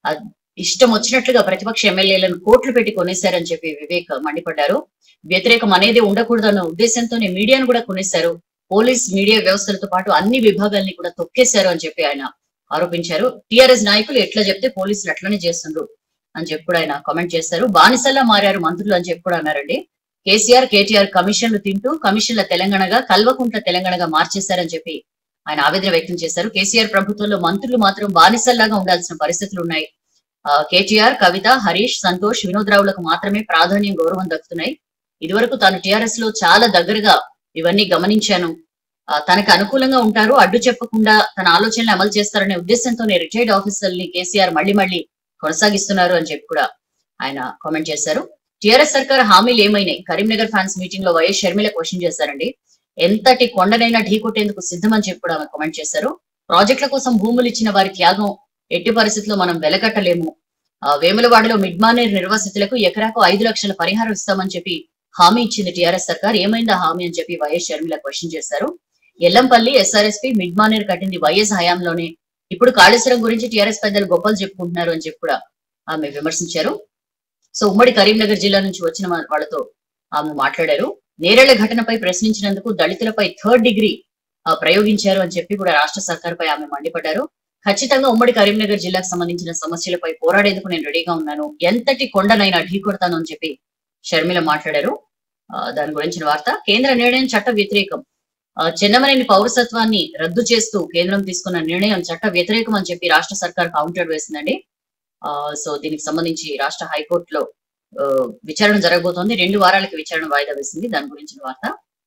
ఇష్టం వచ్చినట్లుగా ప్రతిపక్ష ఎమ్మెల్యేలను కోట్లు పెట్టి కొనేశారని చెప్పి వివేక్ మండిపడ్డారు వ్యతిరేకం అనేది ఉండకూడదన్న ఉద్దేశంతోనే మీడియాను కూడా కొనేశారు పోలీస్ మీడియా వ్యవస్థలతో పాటు అన్ని విభాగాల్ని కూడా తొక్కేశారు అని చెప్పి ఆయన ఆరోపించారు టిఆర్ఎస్ నాయకులు ఎట్లా చెప్తే పోలీసులు అట్లనే చేస్తుండ్రు అని చెప్పి కూడా ఆయన కామెంట్ చేశారు బానిసల్లా మారారు మంత్రులు అని చెప్పి కూడా అన్నారండి కేసీఆర్ కేటీఆర్ కమిషన్లు తింటూ కమిషన్ల తెలంగాణగా కల్వకుంట్ల తెలంగాణగా మార్చేశారని చెప్పి ఆయన ఆవేదన వ్యక్తం చేశారు కేసీఆర్ ప్రభుత్వంలో మంత్రులు మాత్రం బానిసల్లాగా ఉండాల్సిన పరిస్థితులు ఉన్నాయి ఆ, కేటీఆర్ కవిత హరీష్ సంతోష్ వినోద్ రావులకు మాత్రమే ప్రాధాన్యం గౌరవం దక్కుతున్నాయి ఇదివరకు తాను టిఆర్ఎస్ లో చాలా దగ్గరగా ఇవన్నీ గమనించాను ఆ, తనకు అనుకూలంగా ఉంటారు అడ్డు చెప్పకుండా తన ఆలోచనలు అమలు చేస్తారనే ఉద్దేశంతోనే రిటైర్డ్ ఆఫీసర్ని కేసీఆర్ మళ్ళీ మళ్ళీ కొనసాగిస్తున్నారు అని చెప్పి కూడా ఆయన కామెంట్ చేశారు టిఆర్ఎస్ సర్కార్ హామీలు ఏమైనాయి కరీంనగర్ ఫ్యాన్స్ మీటింగ్ లో వైఎస్ షర్మిల క్వశ్చన్ చేశారండి ఎంతటి కొండనైనా ఢీకొట్టేందుకు సిద్ధమని చెప్పి కూడా ఆమె కామెంట్ చేశారు ప్రాజెక్టుల కోసం భూములు ఇచ్చిన వారి త్యాగం ఎట్టి పరిస్థితుల్లో మనం వెలకట్టలేము ఆ, వేములవాడలో మిడ్మానేర్ నిర్వాసితులకు ఎకరాకు ఐదు లక్షల పరిహారం ఇస్తామని చెప్పి హామీ ఇచ్చింది టిఆర్ఎస్ సర్కార్ ఏమైందా హామీ అని చెప్పి వైఎస్ షర్మిల క్వశ్చన్ చేశారు ఎల్లంపల్లి ఎస్ఆర్ఎస్పీ మిడ్మానేర్ కట్టింది వైఎస్ హయాంలోనే ఇప్పుడు కాళేశ్వరం గురించి టిఆర్ఎస్ పెద్దలు గొప్పలు చెప్పుకుంటున్నారు అని చెప్పి కూడా ఆమె విమర్శించారు సో ఉమ్మడి కరీంనగర్ జిల్లా నుంచి వచ్చిన వా- వాళ్ళతో ఆమె మాట్లాడారు నేరేళ్ల ఘటనపై ప్రశ్నించినందుకు దళితులపై థర్డ్ డిగ్రీ ఆ, ప్రయోగించారు అని చెప్పి కూడా రాష్ట్ర సర్కార్పై ఆమె మండిపడ్డారు ఖచ్చితంగా ఉమ్మడి కరీంనగర్ జిల్లాకు సంబంధించిన సమస్యలపై పోరాడేందుకు నేను రెడీగా ఉన్నాను ఎంతటి కొండనైనా ఢీకొడతాను అని చెప్పి షర్మిల మాట్లాడారు ఆ, దాని గురించిన వార్త కేంద్ర నిర్ణయం చట్ట వ్యతిరేకం ఆ, చెన్నమనేని పౌరసత్వాన్ని రద్దు చేస్తూ కేంద్రం తీసుకున్న నిర్ణయం చట్ట వ్యతిరేకం అని చెప్పి రాష్ట్ర సర్కార్ కౌంటర్ వేసిందండి ఆ, సో దీనికి సంబంధించి రాష్ట్ర హైకోర్టులో ఆ, విచారణ జరగబోతోంది రెండు వారాలకి విచారణ వాయిదా వేసింది దాని గురించిన వార్త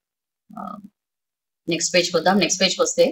నెక్స్ట్ పేజ్ వద్దాం నెక్స్ట్ పేజ్ వస్తే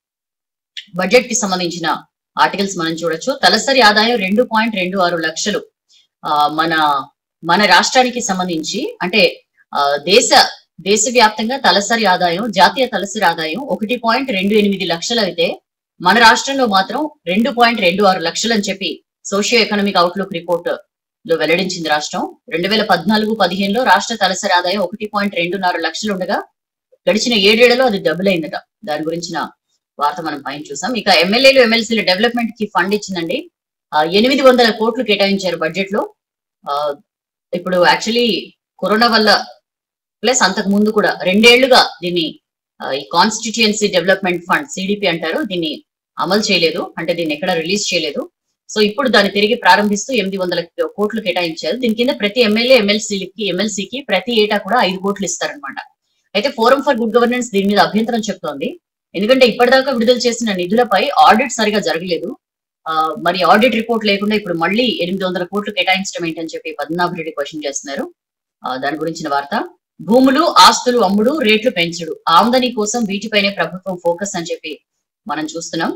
బడ్జెట్ కి సంబంధించిన ఆర్టికల్స్ మనం చూడొచ్చు తలసరి ఆదాయం రెండు పాయింట్ రెండు ఆరు లక్షలు ఆ, మన మన రాష్ట్రానికి సంబంధించి అంటే ఆ, దేశ దేశవ్యాప్తంగా తలసరి ఆదాయం జాతీయ తలసరి ఆదాయం ఒకటి పాయింట్ రెండు ఎనిమిది లక్షలు అయితే మన రాష్ట్రంలో మాత్రం రెండు పాయింట్ రెండు ఆరు లక్షలు అని చెప్పి సోషియో ఎకనామిక్ అవుట్లుక్ రిపోర్ట్ లో వెల్లడించింది రాష్ట్రం రెండు వేల పద్నాలుగు పదిహేనులో రాష్ట్ర తలసరి ఆదాయం ఒకటి పాయింట్ రెండున్నర లక్షలు ఉండగా గడిచిన ఏడేళ్లలో అది డబుల్ అయిందట దాని గురించిన వార్త మనం పైన చూసాం ఇక ఎమ్మెల్యేలు ఎమ్మెల్సీల డెవలప్మెంట్ కి ఫండ్ ఇచ్చిందండి ఆ, ఎనిమిది వందల కోట్లు కేటాయించారు బడ్జెట్ లో ఆ, ఇప్పుడు యాక్చువల్లీ కరోనా వల్ల ప్లస్ అంతకు ముందు కూడా రెండేళ్లుగా దీన్ని ఆ, ఈ కాన్స్టిట్యుయెన్సీ డెవలప్మెంట్ ఫండ్ సిడిపి అంటారు దీన్ని అమలు చేయలేదు అంటే దీన్ని ఎక్కడ రిలీజ్ చేయలేదు సో ఇప్పుడు దాన్ని తిరిగి ప్రారంభిస్తూ ఎనిమిది వందల కోట్లు కేటాయించారు దీని కింద ప్రతి ఎమ్మెల్యే ఎమ్మెల్సీలకి ఎమ్మెల్సీకి ప్రతి ఏటా కూడా ఐదు కోట్లు ఇస్తారనమాట అయితే ఫోరం ఫర్ గుడ్ గవర్నెన్స్ దీని మీద అభ్యంతరం చెప్తోంది ఎందుకంటే ఇప్పటిదాకా విడుదల చేసిన నిధులపై ఆడిట్ సరిగా జరగలేదు ఆ, మరి ఆడిట్ రిపోర్ట్ లేకుండా ఇప్పుడు మళ్ళీ ఎనిమిది వందల కోట్లు కేటాయించడం ఏంటని చెప్పి పద్మనాభ రెడ్డి క్వశ్చన్ చేస్తున్నారు ఆ, దాని గురించిన వార్త భూములు ఆస్తులు అమ్ముడు రేట్లు పెంచుడు ఆమదని కోసం వీటిపైనే ప్రభుత్వం ఫోకస్ అని చెప్పి మనం చూస్తున్నాం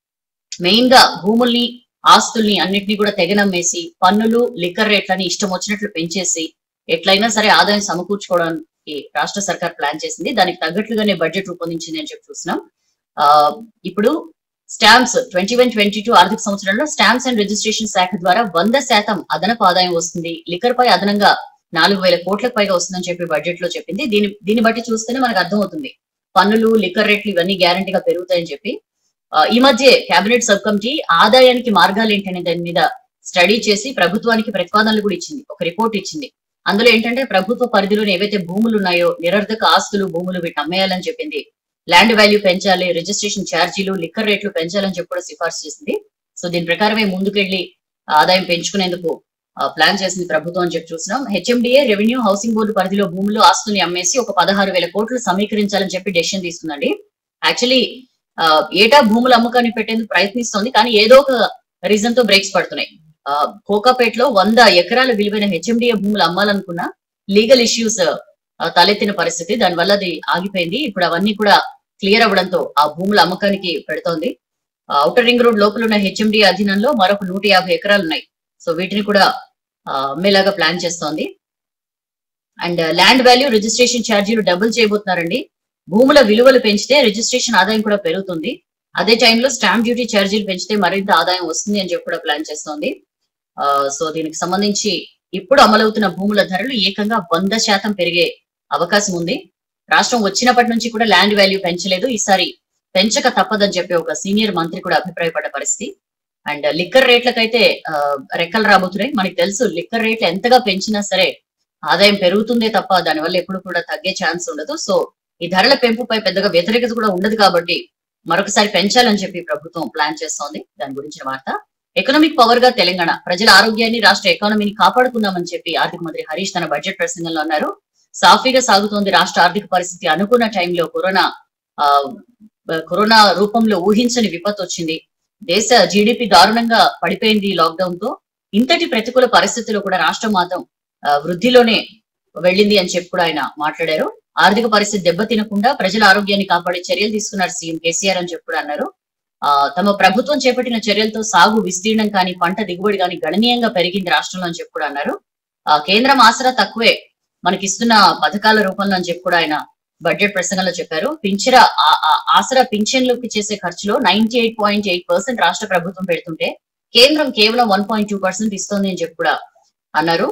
మెయిన్ గా భూముల్ని ఆస్తుల్ని అన్నిటిని కూడా తెగనమ్మేసి పన్నులు లిక్కర్ రేట్లని ఇష్టం వచ్చినట్లు పెంచేసి ఎట్లయినా సరే ఆదాయం సమకూర్చుకోవడానికి రాష్ట్ర సర్కార్ ప్లాన్ చేసింది దానికి తగ్గట్లుగానే బడ్జెట్ రూపొందించింది అని చెప్పి చూస్తున్నాం ఆ, ఇప్పుడు stamps twenty one twenty two ఆర్థిక సంవత్సరంలో స్టాంప్స్ అండ్ రిజిస్ట్రేషన్ శాఖ ద్వారా వంద శాతం అదనపు ఆదాయం వస్తుంది లిక్కర్ పై అదనంగా నాలుగు వేల కోట్లకు పైగా వస్తుందని చెప్పి బడ్జెట్ లో చెప్పింది దీని దీన్ని బట్టి చూస్తేనే మనకు అర్థమవుతుంది పన్నులు లిక్కర్ రేట్లు ఇవన్నీ గ్యారంటీగా పెరుగుతాయని చెప్పి ఆ, ఈ మధ్య కేబినెట్ సబ్ కమిటీ ఆదాయానికి మార్గాలు ఏంటనే దాని మీద స్టడీ చేసి ప్రభుత్వానికి ప్రతిపాదనలు కూడా ఇచ్చింది ఒక రిపోర్ట్ ఇచ్చింది అందులో ఏంటంటే ప్రభుత్వ పరిధిలోని ఏవైతే భూములు ఉన్నాయో నిరర్ధక ఆస్తులు భూములు వీటిని అమ్మేయాలని చెప్పింది ల్యాండ్ వాల్యూ పెంచాలి రిజిస్ట్రేషన్ ఛార్జీలు లిక్కర్ రేట్లు పెంచాలని చెప్పి కూడా సిఫార్సు చేసింది సో దీని ప్రకారమే ముందుకెళ్లి ఆదాయం పెంచుకునేందుకు ఆ, ప్లాన్ చేసింది ప్రభుత్వం అని చెప్పి చూసినాం హెచ్ఎండిఏ రెవెన్యూ హౌసింగ్ బోర్డు పరిధిలో భూములు ఆస్తుల్ని అమ్మేసి ఒక పదహారు వేల కోట్లు సమీకరించాలని చెప్పి డెసిషన్ తీసుకుందండి యాక్చువల్లీ ఏటా భూముల అమ్మకాన్ని పెట్టేందుకు ప్రయత్నిస్తోంది కానీ ఏదో ఒక రీజన్ తో బ్రేక్స్ పడుతున్నాయి ఆ, కోకాపేటలో వంద ఎకరాల విలువైన హెచ్ఎండిఏ భూములు అమ్మాలనుకున్న లీగల్ ఇష్యూస్ తలెత్తిన పరిస్థితి దానివల్ల అది ఆగిపోయింది ఇప్పుడు అవన్నీ కూడా క్లియర్ అవ్వడంతో ఆ భూముల అమ్మకానికి పెడుతోంది ఔటర్ రింగ్ రోడ్ లోపల ఉన్న హెచ్ఎండి అధీనంలో మరొక నూట యాభై ఎకరాలు ఉన్నాయి సో వీటిని కూడా ఆ, అమ్మేలాగా ప్లాన్ చేస్తోంది అండ్ ల్యాండ్ వాల్యూ రిజిస్ట్రేషన్ ఛార్జీలు డబుల్ చేయబోతున్నారండి భూముల విలువలు పెంచితే రిజిస్ట్రేషన్ ఆదాయం కూడా పెరుగుతుంది అదే టైంలో స్టాంప్ డ్యూటీ ఛార్జీలు పెంచితే మరింత ఆదాయం వస్తుంది అని చెప్పి కూడా ప్లాన్ చేస్తోంది ఆ, సో దీనికి సంబంధించి ఇప్పుడు అమలవుతున్న భూముల ధరలు ఏకంగా వంద శాతం పెరిగే అవకాశం ఉంది రాష్ట్రం వచ్చినప్పటి నుంచి కూడా ల్యాండ్ వాల్యూ పెంచలేదు ఈసారి పెంచక తప్పదని చెప్పి ఒక సీనియర్ మంత్రి కూడా అభిప్రాయపడ్డ పరిస్థితి అండ్ లిక్కర్ రేట్లకైతే ఆ, రెక్కలు రాబోతున్నాయి మనకి తెలుసు లిక్కర్ రేట్లు ఎంతగా పెంచినా సరే ఆదాయం పెరుగుతుందే తప్ప దానివల్ల ఎప్పుడు కూడా తగ్గే ఛాన్స్ ఉండదు సో ఈ ధరల పెంపుపై పెద్దగా వ్యతిరేకత కూడా ఉండదు కాబట్టి మరొకసారి పెంచాలని చెప్పి ప్రభుత్వం ప్లాన్ చేస్తోంది దాని గురించిన వార్త ఎకనామిక్ పవర్ గా తెలంగాణ ప్రజల ఆరోగ్యాన్ని రాష్ట్ర ఎకానమీని కాపాడుకుందామని చెప్పి ఆర్థిక మంత్రి హరీష్ తన బడ్జెట్ ప్రసంగంలో అన్నారు సాఫీగా సాగుతోంది రాష్ట్ర ఆర్థిక పరిస్థితి అనుకున్న టైంలో కరోనా ఆ, కరోనా రూపంలో ఊహించని విపత్తు వచ్చింది దేశ జీడిపి దారుణంగా పడిపోయింది ఈ లాక్డౌన్ తో ఇంతటి ప్రతికూల పరిస్థితుల్లో కూడా రాష్ట్రం మాత్రం ఆ, వృద్ధిలోనే వెళ్ళింది అని చెప్పి కూడా ఆయన మాట్లాడారు ఆర్థిక పరిస్థితి దెబ్బతినకుండా ప్రజల ఆరోగ్యాన్ని కాపాడే చర్యలు తీసుకున్నారు సీఎం కేసీఆర్ అని చెప్పి కూడా అన్నారు ఆ, తమ ప్రభుత్వం చేపట్టిన చర్యలతో సాగు విస్తీర్ణం కానీ పంట దిగుబడి కానీ గణనీయంగా పెరిగింది రాష్ట్రంలో అని చెప్పి కూడా అన్నారు ఆ, కేంద్రం ఆసరా తక్కువే మనకిస్తున్న పథకాల రూపంలో అని చెప్పి కూడా ఆయన బడ్జెట్ ప్రసంగంలో చెప్పారు పింఛర ఆ- ఆ- ఆసరా పింఛన్లకు చేసే ఖర్చులో ninety eight point eight percent రాష్ట్ర ప్రభుత్వం పెడుతుంటే కేంద్రం కేవలం వన్ పాయింట్ టూ పర్సెంట్ ఇస్తోంది అని చెప్పి కూడా అన్నారు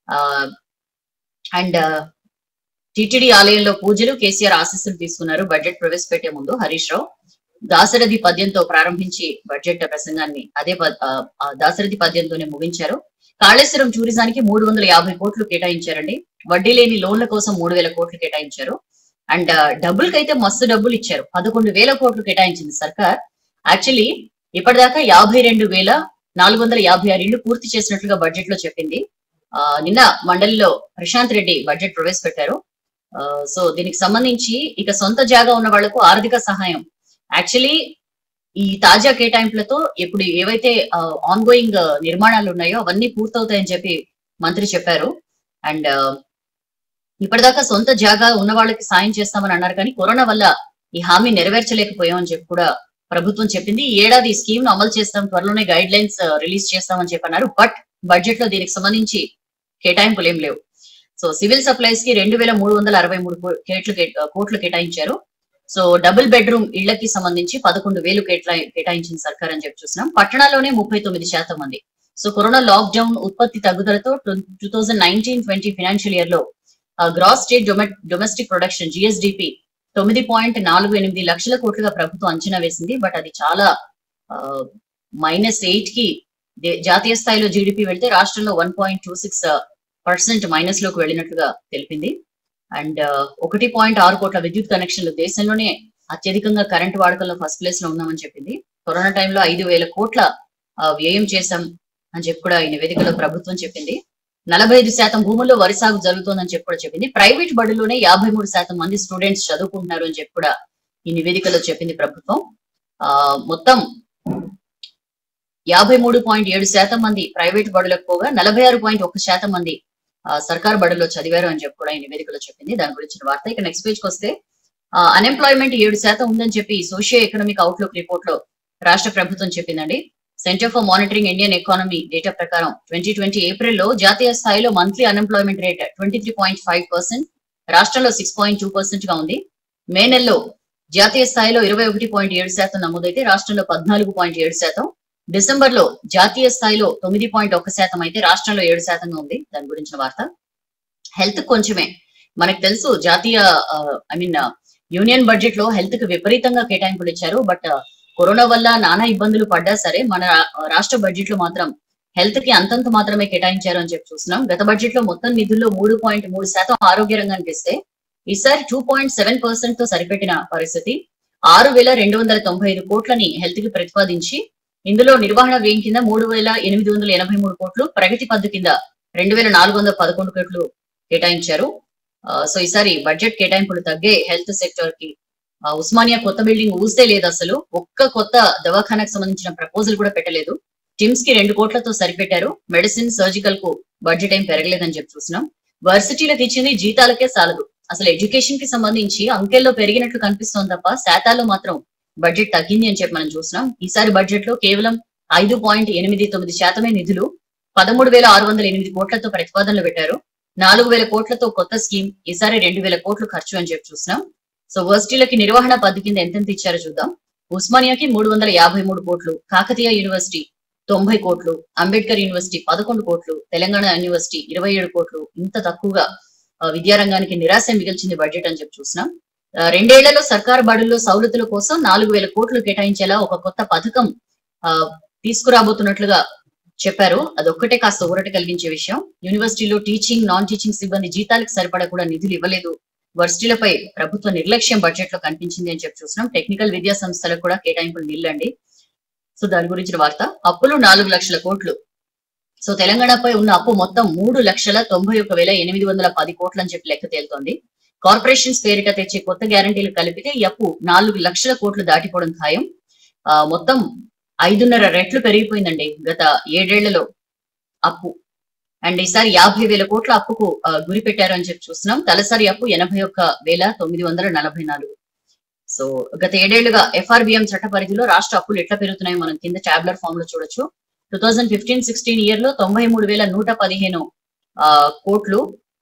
అండ్ టిటిడి ఆలయంలో పూజలు కేసీఆర్ ఆశీస్సులు తీసుకున్నారు బడ్జెట్ ప్రవేశపెట్టే ముందు హరీష్ రావు దాశరథి పద్యంతో ప్రారంభించి బడ్జెట్ ప్రసంగాన్ని అదే ప- ఆ, ఆ దాశరథి పద్యంతోనే ముగించారు కాళేశ్వరం టూరిజానికి మూడు వందల యాభై కోట్లు కేటాయించారండి వడ్డీ లేని లోన్ల కోసం మూడు వేల కోట్లు కేటాయించారు అండ్ డబ్బుల్ కైతే మస్తు డబ్బులు ఇచ్చారు పదకొండు వేల కోట్లు కేటాయించింది సర్కార్ యాక్చువల్లీ ఇప్పటిదాకా యాభై రెండు వేల నాలుగు వందల యాభై ఆరు ఇళ్లు పూర్తి చేసినట్లుగా బడ్జెట్ లో చెప్పింది ఆ, నిన్న మండలిలో ప్రశాంత్ రెడ్డి బడ్జెట్ ప్రవేశపెట్టారు ఆ, సో దీనికి సంబంధించి ఇక సొంత జాగా ఉన్న వాళ్లకు ఆర్థిక సహాయం యాక్చువల్లీ ఈ తాజా కేటాయింపులతో ఇప్పుడు ఏవైతే ఆన్ గోయింగ్ నిర్మాణాలు ఉన్నాయో అవన్నీ పూర్తవుతాయని చెప్పి మంత్రి చెప్పారు అండ్ ఇప్పటిదాకా సొంత జాగా ఉన్న వాళ్ళకి సాయం చేస్తామని అన్నారు కానీ కరోనా వల్ల ఈ హామీ నెరవేర్చలేకపోయామని చెప్పి కూడా ప్రభుత్వం చెప్పింది ఈ ఏడాది ఈ స్కీమ్ ను అమలు చేస్తాం త్వరలోనే గైడ్ లైన్స్ రిలీజ్ చేస్తామని చెప్పి అన్నారు బట్ బడ్జెట్ లో దీనికి సంబంధించి కేటాయింపులు ఏం లేవు సో సివిల్ సప్లైస్ కి రెండు వేల మూడు వందల అరవై మూడు కో- కేట్లు కేట- కోట్లు కేటాయించారు సో డబుల్ బెడ్రూమ్ ఇళ్లకి సంబంధించి పదకొండు వేలు కేటాయి కేటాయించిన సర్కార్ అని చెప్పి చూసినాం పట్టణాల్లోనే ముప్పై తొమ్మిది శాతం మంది సో కరోనా లాక్డౌన్ ఉత్పత్తి తగ్గుదలతో two thousand nineteen twenty financial year లో gross state domestic production GSDP తొమ్మిది పాయింట్ నాలుగు ఎనిమిది లక్షల కోట్లుగా ప్రభుత్వం అంచనా వేసింది బట్ అది చాలా మైనస్ ఎయిట్ కి దే- జాతీయ స్థాయిలో జీడిపి వెళ్తే రాష్ట్రంలో one point two six percent minus లోకి వెళ్ళినట్లుగా తెలిపింది అండ్ ఒకటి పాయింట్ ఆరు కోట్ల విద్యుత్ కనెక్షన్లు దేశంలోనే అత్యధికంగా కరెంట్ వాడకంలో ఫస్ట్ ప్లేస్ లో ఉన్నామని చెప్పింది కరోనా టైంలో ఐదు వేల కోట్ల ఆ, వ్యయం చేశాం అని చెప్పి కూడా ఈ నివేదికలో ప్రభుత్వం చెప్పింది నలభై ఐదు శాతం భూముల్లో వరి సాగు జరుగుతోందని చెప్పి కూడా చెప్పింది ప్రైవేట్ బడుల్లోనే యాభై మూడు శాతం మంది స్టూడెంట్స్ చదువుకుంటున్నారు అని చెప్పి కూడా ఈ నివేదికలో చెప్పింది ప్రభుత్వం ఆ మొత్తం యాభై మూడు పాయింట్ ఏడు శాతం మంది ప్రైవేట్ బడులకు పోగా నలభై ఆరు పాయింట్ ఒక శాతం మంది ఆ, సర్కార్ బడుల్లో చదివారు అని చెప్పి కూడా ఈ నివేదికలో చెప్పింది దాని గురించిన వార్త ఇక నెక్స్ట్ పేజ్ కి వస్తే అన్ఎంప్లాయ్మెంట్ ఏడు శాతం ఉందని చెప్పి సోషియో ఎకనామిక్ అవుట్లుక్ రిపోర్ట్ లో రాష్ట్ర ప్రభుత్వం చెప్పిందండి centre for monitoring Indian economy data ప్రకారం ట్వంటీ ట్వంటీ ఏప్రిల్లో జాతీయ స్థాయిలో monthly unemployment rate twenty three point five percent రాష్ట్రంలో సిక్స్ పాయింట్ టూ పర్సెంట్ గా ఉంది మే నెలలో జాతీయ స్థాయిలో ఇరవై ఒకటి పాయింట్ ఏడు శాతం నమోదైతే రాష్ట్రంలో పద్నాలుగు పాయింట్ ఏడు శాతం డిసెంబర్ లో జాతీయ స్థాయిలో తొమ్మిది పాయింట్ ఒక శాతం అయితే రాష్ట్రంలో ఏడు శాతంగా ఉంది దాని గురించిన వార్త హెల్త్ కొంచెమే మనకు తెలుసు జాతీయ ఐ మీన్ యూనియన్ బడ్జెట్ లో హెల్త్ కి విపరీతంగా కేటాయింపులు ఇచ్చారు బట్ కరోనా వల్ల నానా ఇబ్బందులు పడ్డా సరే మన రా- రాష్ట్ర బడ్జెట్ లో మాత్రం హెల్త్ కి అంతంత మాత్రమే కేటాయించారు అని చెప్పి చూస్తున్నాం గత బడ్జెట్ లో మొత్తం నిధుల్లో మూడు పాయింట్ మూడు శాతం ఆరోగ్య రంగానికి ఇస్తే ఈసారి టూ పాయింట్ సెవెన్ పర్సెంట్ తో సరిపెట్టిన పరిస్థితి ఆరు వేల రెండు వందల తొంభై ఐదు కోట్లని హెల్త్ కి ప్రతిపాదించి ఇందులో నిర్వహణ వ్యయం కింద మూడు వేల ఎనిమిది వందల ఎనభై మూడు కోట్లు ప్రగతి పద్దు కింద రెండు వేల నాలుగు వందల పదకొండు కోట్లు కేటాయించారు ఆ, సో ఈసారి బడ్జెట్ కేటాయింపులు తగ్గే హెల్త్ సెక్టర్ కి ఆ, ఉస్మానియా కొత్త బిల్డింగ్ ఊస్తే లేదు అసలు ఒక్క కొత్త దవాఖానకు సంబంధించిన ప్రపోజల్ కూడా పెట్టలేదు టిమ్స్ కి రెండు కోట్లతో సరిపెట్టారు మెడిసిన్ సర్జికల్ కు బడ్జెట్ ఏం పెరగలేదని చెప్పి చూసినాం వర్సిటీలకు ఇచ్చింది జీతాలకే సాలదు అసలు ఎడ్యుకేషన్ కి సంబంధించి అంకెల్లో పెరిగినట్లు కనిపిస్తోంది తప్ప శాతాల్లో మాత్రం బడ్జెట్ తగ్గింది అని చెప్పి మనం చూసినాం ఈసారి బడ్జెట్ లో కేవలం ఐదు పాయింట్ ఎనిమిది తొమ్మిది శాతమే నిధులు పదమూడు వేల ఆరు వందల ఎనిమిది కోట్లతో ప్రతిపాదనలు పెట్టారు నాలుగు వేల కోట్లతో కొత్త స్కీమ్ ఈసారి రెండు వేల కోట్లు ఖర్చు అని చెప్పి చూసినాం సో వర్సిటీలకి నిర్వహణ పద్ధతి కింద ఎంతెంత ఇచ్చారో చూద్దాం ఉస్మానియాకి మూడు వందల యాభై మూడు కోట్లు కాకతీయ యూనివర్సిటీ తొంభై కోట్లు అంబేద్కర్ యూనివర్సిటీ పదకొండు కోట్లు తెలంగాణ యూనివర్సిటీ ఇరవై ఏడు కోట్లు ఇంత తక్కువగా ఆ, విద్యారంగానికి నిరాశ మిగిల్చింది బడ్జెట్ అని చెప్పి చూసినాం ఆ, రెండేళ్లలో సర్కారు బడుల్లో సౌలతుల కోసం నాలుగు వేల కోట్లు కేటాయించేలా ఒక కొత్త పథకం ఆ, తీసుకురాబోతున్నట్లుగా చెప్పారు అదొక్కటే కాస్త ఊరట కలిగించే విషయం యూనివర్సిటీలో టీచింగ్ నాన్ టీచింగ్ సిబ్బంది జీతాలకు సరిపడా కూడా నిధులు ఇవ్వలేదు వర్సిటీలపై ప్రభుత్వ నిర్లక్ష్యం బడ్జెట్ లో కనిపించింది అని చెప్పి చూసినాం టెక్నికల్ విద్యా సంస్థలకు కూడా కేటాయింపులు నిల్లండి సో దాని గురించిన వార్త అప్పులు నాలుగు లక్షల కోట్లు సో తెలంగాణపై ఉన్న అప్పు మొత్తం మూడు లక్షల తొంభై ఒక్క వేల ఎనిమిది వందల పది కోట్లు అని చెప్పి లెక్క తేలుతోంది కార్పొరేషన్స్ పేరిట తెచ్చే కొత్త గ్యారంటీలు కలిపితే ఈ అప్పు నాలుగు లక్షల కోట్లు దాటిపోవడం ఖాయం ఆ, మొత్తం ఐదున్నర రెట్లు పెరిగిపోయిందండి గత ఏడేళ్లలో అప్పు అండ్ ఈసారి యాభై వేల కోట్ల అప్పుకు ఆ, గురి పెట్టారు అని చెప్పి చూస్తున్నాం తలసరి అప్పు ఎనభై ఒక్క వేల తొమ్మిది వందల నలభై నాలుగు సో గత ఏడేళ్లుగా ఎఫ్ఆర్బిఎం చట్ట పరిధిలో రాష్ట్ర అప్పులు ఎట్లా పెరుగుతున్నాయో మనం కింద టాబ్లర్ ఫామ్ లో చూడొచ్చు two thousand fifteen sixteen year లో తొంభై మూడు వేల నూట పదిహేను ఆ, కోట్లు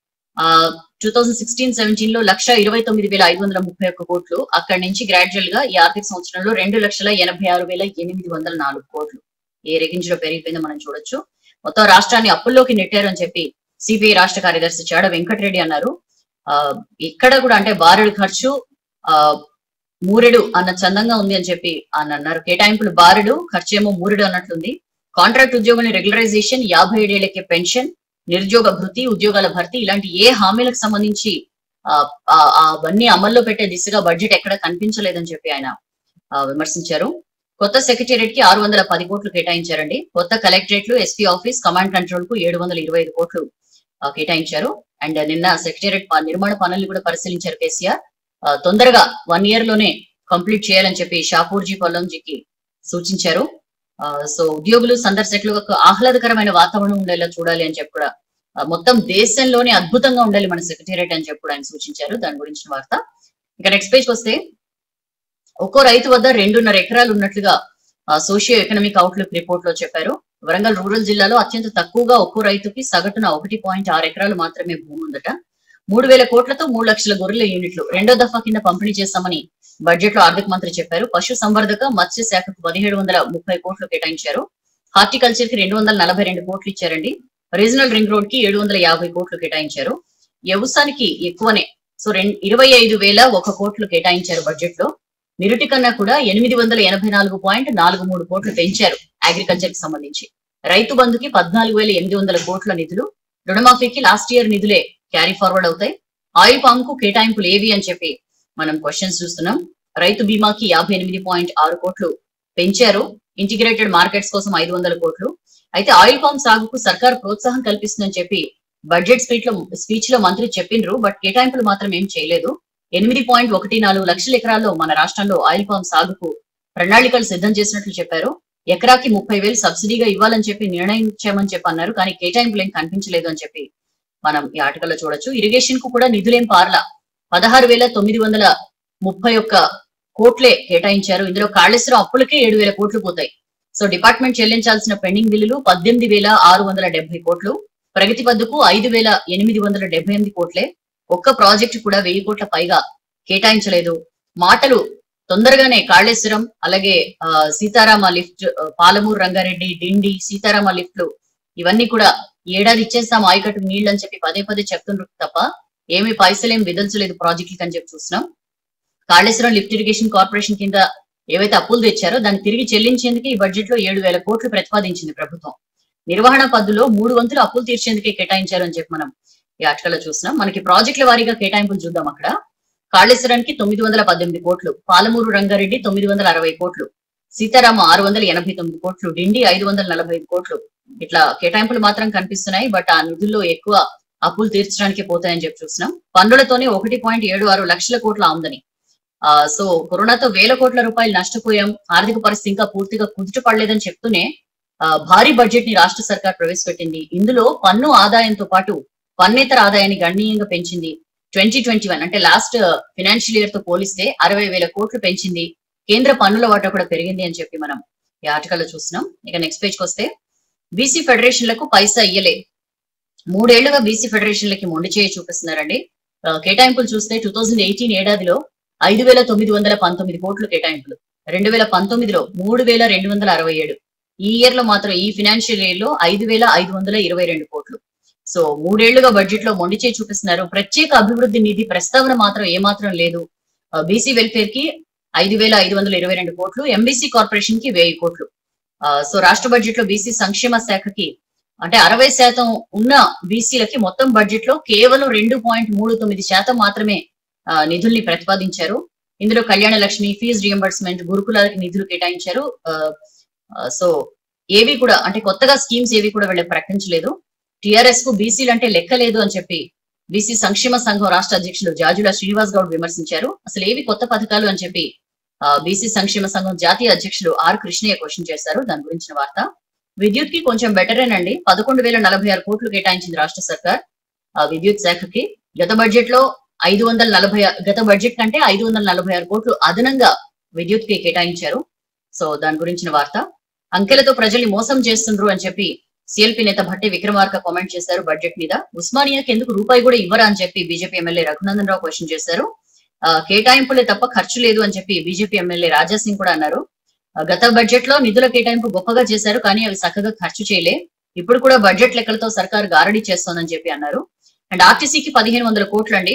టూ థౌజండ్ సిక్స్టీన్ సెవెంటీన్ లో లక్ష ఇరవై తొమ్మిది వేల ఐదు వందల ముప్పై ఒక్క కోట్లు అక్కడి నుంచి గ్రాడ్యువల్ గా ఈ ఆర్థిక సంవత్సరంలో రెండు లక్షల ఎనభై ఆరు వేల ఎనిమిది వందల నాలుగు కోట్లు ఏ రేగింజ్ లో పెరిగిపోయిందో మనం చూడొచ్చు మొత్తం రాష్ట్రాన్ని అప్పుల్లోకి నెట్టారు అని చెప్పి సిపిఐ రాష్ట్ర కార్యదర్శి చాడ వెంకటరెడ్డి అన్నారు ఆ ఇక్కడ కూడా అంటే బారెడు ఖర్చు ఆ మూరెడు అన్న చందంగా ఉంది అని చెప్పి అని అన్నారు కేటాయింపులు బారెడు ఖర్చు ఏమో మూరెడు అన్నట్లుంది కాంట్రాక్ట్ ఉద్యోగుల రెగ్యులరైజేషన్ యాభై ఏడేళ్లకే పెన్షన్ నిరుద్యోగ భృతి ఉద్యోగాల భర్తీ ఇలాంటి ఏ హామీలకు సంబంధించి ఆ, ఆ, ఆ అవన్నీ అమల్లో పెట్టే దిశగా బడ్జెట్ ఎక్కడ కనిపించలేదని చెప్పి ఆయన ఆ, విమర్శించారు కొత్త సెక్రటేరియట్ కి ఆరు వందల పది కోట్లు కేటాయించారండి కొత్త కలెక్టరేట్లు ఎస్పీ ఆఫీస్ కమాండ్ కంట్రోల్ కు ఏడు వందల ఇరవై ఐదు కోట్లు ఆ, కేటాయించారు అండ్ నిన్న సెక్రటేరియట్ ప- నిర్మాణ పనులు కూడా పరిశీలించారు కేసీఆర్ ఆ, తొందరగా వన్ ఇయర్ లోనే కంప్లీట్ చేయాలని చెప్పి షాపూర్జీ పొల్లంజీకి సూచించారు ఆ, సో ఉద్యోగులు సందర్శకులు ఒక ఆహ్లాదకరమైన వాతావరణం ఉండేలా చూడాలి అని చెప్పి కూడా ఆ, మొత్తం దేశంలోనే అద్భుతంగా ఉండాలి మన సెక్రటేరియట్ అని చెప్పి కూడా ఆయన సూచించారు దాని గురించిన వార్త ఇక నెక్స్ట్ పేజ్ వస్తే ఒక్కో రైతు వద్ద రెండున్నర ఎకరాలు ఉన్నట్లుగా సోషియో ఎకనామిక్ అవుట్లుక్ రిపోర్ట్ లో చెప్పారు వరంగల్ రూరల్ జిల్లాలో అత్యంత తక్కువగా ఒక్కో రైతుకి సగటున ఒకటి పాయింట్ ఆరు ఎకరాలు మాత్రమే భూమి ఉందట మూడు వేల కోట్లతో మూడు లక్షల గొర్రెల యూనిట్లు రెండో దఫా కింద పంపిణీ చేస్తామని బడ్జెట్ లో ఆర్థిక మంత్రి చెప్పారు పశు సంవర్ధక మత్స్య శాఖకు పదిహేడు వందల ముప్పై కోట్లు కేటాయించారు హార్టికల్చర్ కి రెండు వందల నలభై రెండు కోట్లు ఇచ్చారండి రీజనల్ రింగ్ రోడ్ కి ఏడు వందల యాభై కోట్లు కేటాయించారు వ్యవసాయానికి ఎక్కువనే సో రెండు ఇరవై ఐదు వేల ఒక కోట్లు కేటాయించారు బడ్జెట్ లో నిరుటి కన్నా కూడా ఎనిమిది వందల ఎనభై నాలుగు పాయింట్ నాలుగు మూడు కోట్లు పెంచారు అగ్రికల్చర్ కి సంబంధించి రైతు బంధుకి పద్నాలుగు వేల ఎనిమిది వందల కోట్ల నిధులు రుణమాఫీకి లాస్ట్ ఇయర్ నిధులే క్యారీ ఫార్వర్డ్ అవుతాయి ఆయిల్ పామ్ కు కేటాయింపులు ఏవి అని చెప్పి మనం క్వశ్చన్స్ చూస్తున్నాం రైతు బీమాకి యాభై ఎనిమిది పాయింట్ ఆరు కోట్లు పెంచారు ఇంటిగ్రేటెడ్ మార్కెట్స్ కోసం ఐదు వందల కోట్లు అయితే ఆయిల్ పామ్ సాగుకు సర్కార్ ప్రోత్సాహం కల్పిస్తుందని చెప్పి బడ్జెట్ స్పీచ్ లో స్పీచ్ లో మంత్రి చెప్పిండ్రు బట్ కేటాయింపులు మాత్రం ఏం చేయలేదు ఎనిమిది పాయింట్ ఒకటి నాలుగు లక్షల ఎకరాల్లో మన రాష్ట్రంలో ఆయిల్ పామ్ సాగుకు ప్రణాళికలు సిద్ధం చేసినట్లు చెప్పారు ఎకరాకి ముప్పై వేలు సబ్సిడీగా ఇవ్వాలని చెప్పి నిర్ణయించామని చెప్పి అన్నారు కానీ కేటాయింపులు ఏం కనిపించలేదు అని చెప్పి మనం ఈ ఆర్టికల్లో చూడొచ్చు ఇరిగేషన్ కు కూడా నిధులేం పారలా పదహారు వేల తొమ్మిది వందల ముప్పై ఒక్క కోట్లే కేటాయించారు ఇందులో కాళేశ్వరం అప్పులకే ఏడు వేల కోట్లు పోతాయి సో డిపార్ట్మెంట్ చెల్లించాల్సిన పెండింగ్ బిల్లులు పద్దెనిమిది వేల ఆరు వందల డెబ్బై కోట్లు ప్రగతి పద్దుకు ఐదు వేల ఎనిమిది వందల డెబ్బై ఎనిమిది కోట్లే ఒక్క ప్రాజెక్టు కూడా వెయ్యి కోట్ల పైగా కేటాయించలేదు మాటలు తొందరగానే కాళేశ్వరం అలాగే ఆ, సీతారామ లిఫ్ట్ ఆ, పాలమూరు రంగారెడ్డి డిండి సీతారామ లిఫ్ట్లు ఇవన్నీ కూడా ఏడాది ఇచ్చేస్తాం ఆయకట్టుకు నీళ్ళు అని చెప్పి పదే పదే చెప్తుండ్రు తప్ప ఏమి పైసలేం విదల్చలేదు ప్రాజెక్టులకి అని చెప్పి చూస్తున్నాం కాళేశ్వరం లిఫ్ట్ ఇరిగేషన్ కార్పొరేషన్ కింద ఏవైతే అప్పులు తెచ్చారో దాన్ని తిరిగి చెల్లించేందుకు ఈ బడ్జెట్ లో ఏడు వేల కోట్లు ప్రతిపాదించింది ప్రభుత్వం నిర్వహణ పద్దులో మూడు వంతులు అప్పులు తీర్చేందుకే కేటాయించారు అని చెప్పి మనం ఈ ఆటలో చూస్తున్నాం మనకి ప్రాజెక్టుల వారీగా కేటాయింపులు చూద్దాం అక్కడ కాళేశ్వరానికి తొమ్మిది వందల పద్దెనిమిది కోట్లు పాలమూరు రంగారెడ్డి తొమ్మిది వందల అరవై కోట్లు సీతారామ ఆరు వందల ఎనభై తొమ్మిది కోట్లు డిండి ఐదు వందల నలభై ఐదు కోట్లు ఇట్లా కేటాయింపులు మాత్రం కనిపిస్తున్నాయి బట్ ఆ నిధుల్లో ఎక్కువ అప్పులు తీర్చడానికి పోతాయని చెప్పి చూస్తున్నాం పన్నులతోనే ఒకటి పాయింట్ ఏడు ఆరు లక్షల కోట్ల ఆమదని ఆ సో కరోనాతో వేల కోట్ల రూపాయలు నష్టపోయాం ఆర్థిక పరిస్థితి ఇంకా పూర్తిగా కుదుట పడలేదని చెప్తూనే ఆ, భారీ బడ్జెట్ ని రాష్ట్ర సర్కార్ ప్రవేశపెట్టింది ఇందులో పన్ను ఆదాయంతో పాటు పన్నేతర ఆదాయాన్ని గణనీయంగా పెంచింది ట్వంటీ ట్వంటీ వన్ అంటే లాస్ట్ ఫినాన్షియల్ ఇయర్ తో పోలిస్తే అరవై వేల కోట్లు పెంచింది కేంద్ర పన్నుల వాటా కూడా పెరిగింది అని చెప్పి మనం ఈ ఆర్టికల్ లో చూస్తున్నాం ఇక నెక్స్ట్ పేజ్ కి వస్తే బీసీ ఫెడరేషన్లకు పైసా ఇయ్యలే మూడేళ్లుగా బీసీ ఫెడరేషన్లకి మొండి చేయి చూపిస్తున్నారండి ఆ, కేటాయింపులు చూస్తే టూ థౌజండ్ ఎయిటీన్ ఏడాదిలో ఐదు వేల తొమ్మిది వందల పంతొమ్మిది కోట్లు కేటాయింపులు రెండు వేల పంతొమ్మిదిలో మూడు వేల రెండు వందల అరవై ఏడు ఈ ఇయర్ లో మాత్రం ఈ ఫినాన్షియల్ ఇయర్ లో ఐదు వేల ఐదు వందల ఇరవై రెండు కోట్లు సో మూడేళ్లుగా బడ్జెట్ లో మొండి చేయి చూపిస్తున్నారు ప్రత్యేక అభివృద్ధి నిధి ప్రస్తావన మాత్రం ఏమాత్రం లేదు బీసీ వెల్ఫేర్ కి ఐదు వేల ఐదు వందల ఇరవై రెండు కోట్లు ఎంబీసీ కార్పొరేషన్ కి వెయ్యి కోట్లు ఆ, సో రాష్ట్ర బడ్జెట్ లో బీసీ సంక్షేమ శాఖకి అంటే అరవై శాతం ఉన్న బీసీలకి మొత్తం బడ్జెట్ లో కేవలం రెండు పాయింట్ మూడు తొమ్మిది శాతం మాత్రమే ఆ, నిధుల్ని ప్రతిపాదించారు ఇందులో కళ్యాణ లక్ష్మి ఫీజు రియంబర్స్మెంట్ గురుకులాలకి నిధులు కేటాయించారు ఆ, ఆ, సో ఏవి కూడా అంటే కొత్తగా స్కీమ్స్ ఏవి కూడా వీళ్ళకి ప్రకటించలేదు టిఆర్ఎస్ కు బీసీలు అంటే లెక్క లేదు అని చెప్పి బీసీ సంక్షేమ సంఘం రాష్ట్ర అధ్యక్షులు జాజుల శ్రీనివాస్ గౌడ్ విమర్శించారు అసలు ఏవి కొత్త పథకాలు అని చెప్పి బీసీ సంక్షేమ సంఘం జాతీయ అధ్యక్షులు ఆర్ కృష్ణయ్య క్వశ్చన్ చేశారు దాని గురించిన వార్త విద్యుత్ కి కొంచెం బెటరేనండి పదకొండు వేల నలభై ఆరు కోట్లు కేటాయించింది రాష్ట్ర సర్కార్ ఆ విద్యుత్ శాఖకి గత బడ్జెట్ లో ఐదు వందల నలభై గత బడ్జెట్ కంటే ఐదు వందల నలభై ఆరు కోట్లు అదనంగా విద్యుత్ కి కేటాయించారు సో దాని గురించిన వార్త అంకెలతో ప్రజల్ని మోసం చేస్తుండ్రు అని చెప్పి సిఎల్పి నేత భట్టి విక్రమార్క కామెంట్ చేశారు బడ్జెట్ మీద ఉస్మానియాకి ఎందుకు రూపాయి కూడా ఇవ్వరా అని చెప్పి BJP MLA Raghunandan Rao question చేశారు ఆ, కేటాయింపులే తప్ప ఖర్చు లేదు అని చెప్పి బీజేపీ ఎమ్మెల్యే రాజా సింగ్ కూడా అన్నారు ఆ, గత బడ్జెట్ లో నిధుల కేటాయింపు గొప్పగా చేశారు కానీ అవి చక్కగా ఖర్చు చేయలే ఇప్పుడు కూడా బడ్జెట్ లెక్కలతో సర్కార్ గారడీ చేస్తోందని చెప్పి అన్నారు అండ్ ఆర్టీసీకి పదిహేను వందల కోట్లు అండి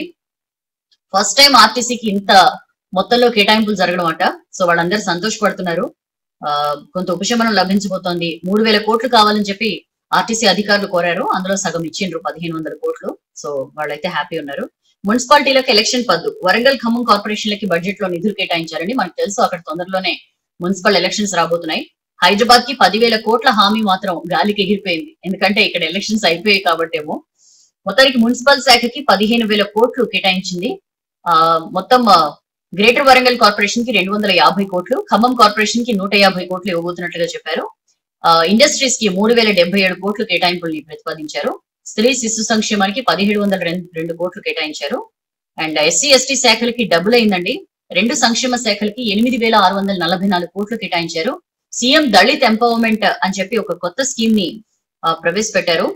ఫస్ట్ టైం ఆర్టీసీకి ఇంత మొత్తంలో కేటాయింపులు జరగడం అంట సో వాళ్ళందరూ సంతోషపడుతున్నారు ఆ, కొంత ఉపశమనం లభించబోతోంది మూడు వేల కోట్లు కావాలని చెప్పి ఆర్టీసీ అధికారులు కోరారు అందులో సగం ఇచ్చిండ్రు పదిహేను వందల కోట్లు సో వాళ్ళైతే హ్యాపీ ఉన్నారు మున్సిపాలిటీలకు ఎలక్షన్ పద్దు వరంగల్ ఖమ్మం కార్పొరేషన్లకి బడ్జెట్ లో నిధులు కేటాయించారండి మనకు తెలుసు అక్కడ తొందరలోనే మున్సిపల్ ఎలక్షన్స్ రాబోతున్నాయి హైదరాబాద్ కి పదివేల కోట్ల హామీ మాత్రం గాలికి ఎగిరిపోయింది ఎందుకంటే ఇక్కడ ఎలక్షన్స్ అయిపోయాయి కాబట్టేమో మొత్తానికి మున్సిపల్ శాఖకి పదిహేను వేల కోట్లు కేటాయించింది ఆ మొత్తం ఆ, గ్రేటర్ వరంగల్ కార్పొరేషన్ కి రెండు వందల యాభై కోట్లు ఖమ్మం కార్పొరేషన్ కి నూట యాభై కోట్లు ఇవ్వబోతున్నట్లుగా చెప్పారు ఆ, ఇండస్ట్రీస్ కి మూడు వేల డెబ్బై ఏడు కోట్లు కేటాయింపుల్ని ప్రతిపాదించారు స్త్రీ శిశు సంక్షేమానికి పదిహేడు వందల రెండు రెండు కోట్లు కేటాయించారు అండ్ ఎస్సీ ఎస్టీ శాఖలకి డబుల్ అయిందండి రెండు సంక్షేమ శాఖలకి ఎనిమిది వేల ఆరు వందల నలభై నాలుగు కోట్లు కేటాయించారు సీఎం దళిత్ ఎంపవర్మెంట్ అని చెప్పి ఒక కొత్త స్కీమ్ ని ఆ, ప్రవేశపెట్టారు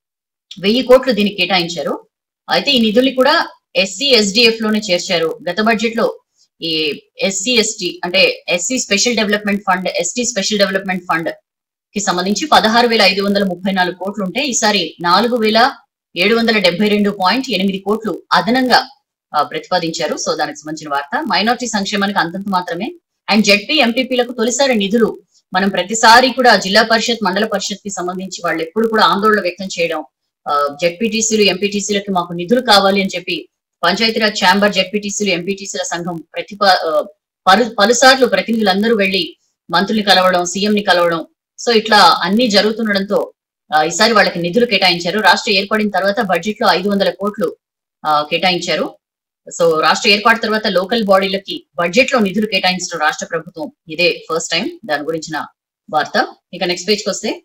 వెయ్యి కోట్లు దీనికి కేటాయించారు అయితే ఈ నిధుల్ని కూడా ఎస్సీ ఎస్డిఎఫ్ లోనే చేర్చారు గత బడ్జెట్ లో ఈ ఎస్సీ ఎస్టీ అంటే SC special development fund ST special development fund కి సంబంధించి పదహారు వేల ఐదు వందల ముప్పై నాలుగు కోట్లు ఉంటే ఈసారి నాలుగు వేల ఏడు వందల డెబ్బై రెండు పాయింట్ ఎనిమిది కోట్లు అదనంగా ఆ, ప్రతిపాదించారు సో దానికి సంబంధించిన వార్త మైనార్టీ సంక్షేమానికి అంతంత మాత్రమే అండ్ జెడ్పీ ఎంపీపీలకు తొలిసారి నిధులు మనం ప్రతిసారి కూడా జిల్లా పరిషత్ మండల పరిషత్ కి సంబంధించి వాళ్ళు ఎప్పుడు కూడా ఆందోళన వ్యక్తం చేయడం జెడ్పీటీసీలు ఎంపీటీసీలకి మాకు నిధులు కావాలి అని చెప్పి పంచాయతీరాజ్ ఛాంబర్ జెడ్పీటీసీలు ఎంపీటీసీల సంఘం ప్రతిప ఆ, పలు పలుసార్లు ప్రతినిధులందరూ వెళ్లి మంత్రుల్ని కలవడం సీఎం ని కలవడం సో ఇట్లా అన్ని జరుగుతుండడంతో ఆ, ఈసారి వాళ్ళకి నిధులు కేటాయించారు రాష్ట్ర ఏర్పడిన తర్వాత బడ్జెట్ లో ఐదు వందల కోట్లు ఆ, కేటాయించారు సో రాష్ట్ర ఏర్పాటు తర్వాత లోకల్ బాడీలకి బడ్జెట్ లో నిధులు కేటాయించడం రాష్ట్ర ప్రభుత్వం ఇదే ఫస్ట్ టైం దాని గురించిన వార్త ఇక నెక్స్ట్ పేజ్ కి వస్తే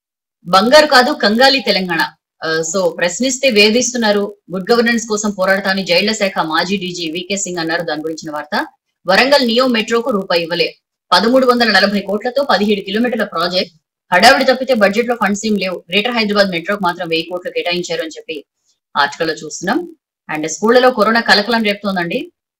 బంగారు కాదు కంగాలి తెలంగాణ ఆ, సో ప్రశ్నిస్తే వేధిస్తున్నారు గుడ్ గవర్నెన్స్ కోసం పోరాడతాని జైళ్ల శాఖ మాజీ డీజీ వికే సింగ్ అన్నారు దాని గురించిన వార్త వరంగల్ నియో మెట్రోకు రూపాయి ఇవ్వలే పదమూడు వందల నలభై కోట్లతో పదిహేడు కిలోమీటర్ల ప్రాజెక్ట్ హడావిడి తప్పితే బడ్జెట్ లో ఫండ్స్ ఏం లేవు గ్రేటర్ హైదరాబాద్ మెట్రోకు మాత్రం వెయ్యి కోట్లు కేటాయించారు అని చెప్పి ఆర్టికల్ లో చూస్తున్నాం అండ్ స్కూళ్లలో కరోనా కలకలం రేపుతోందండి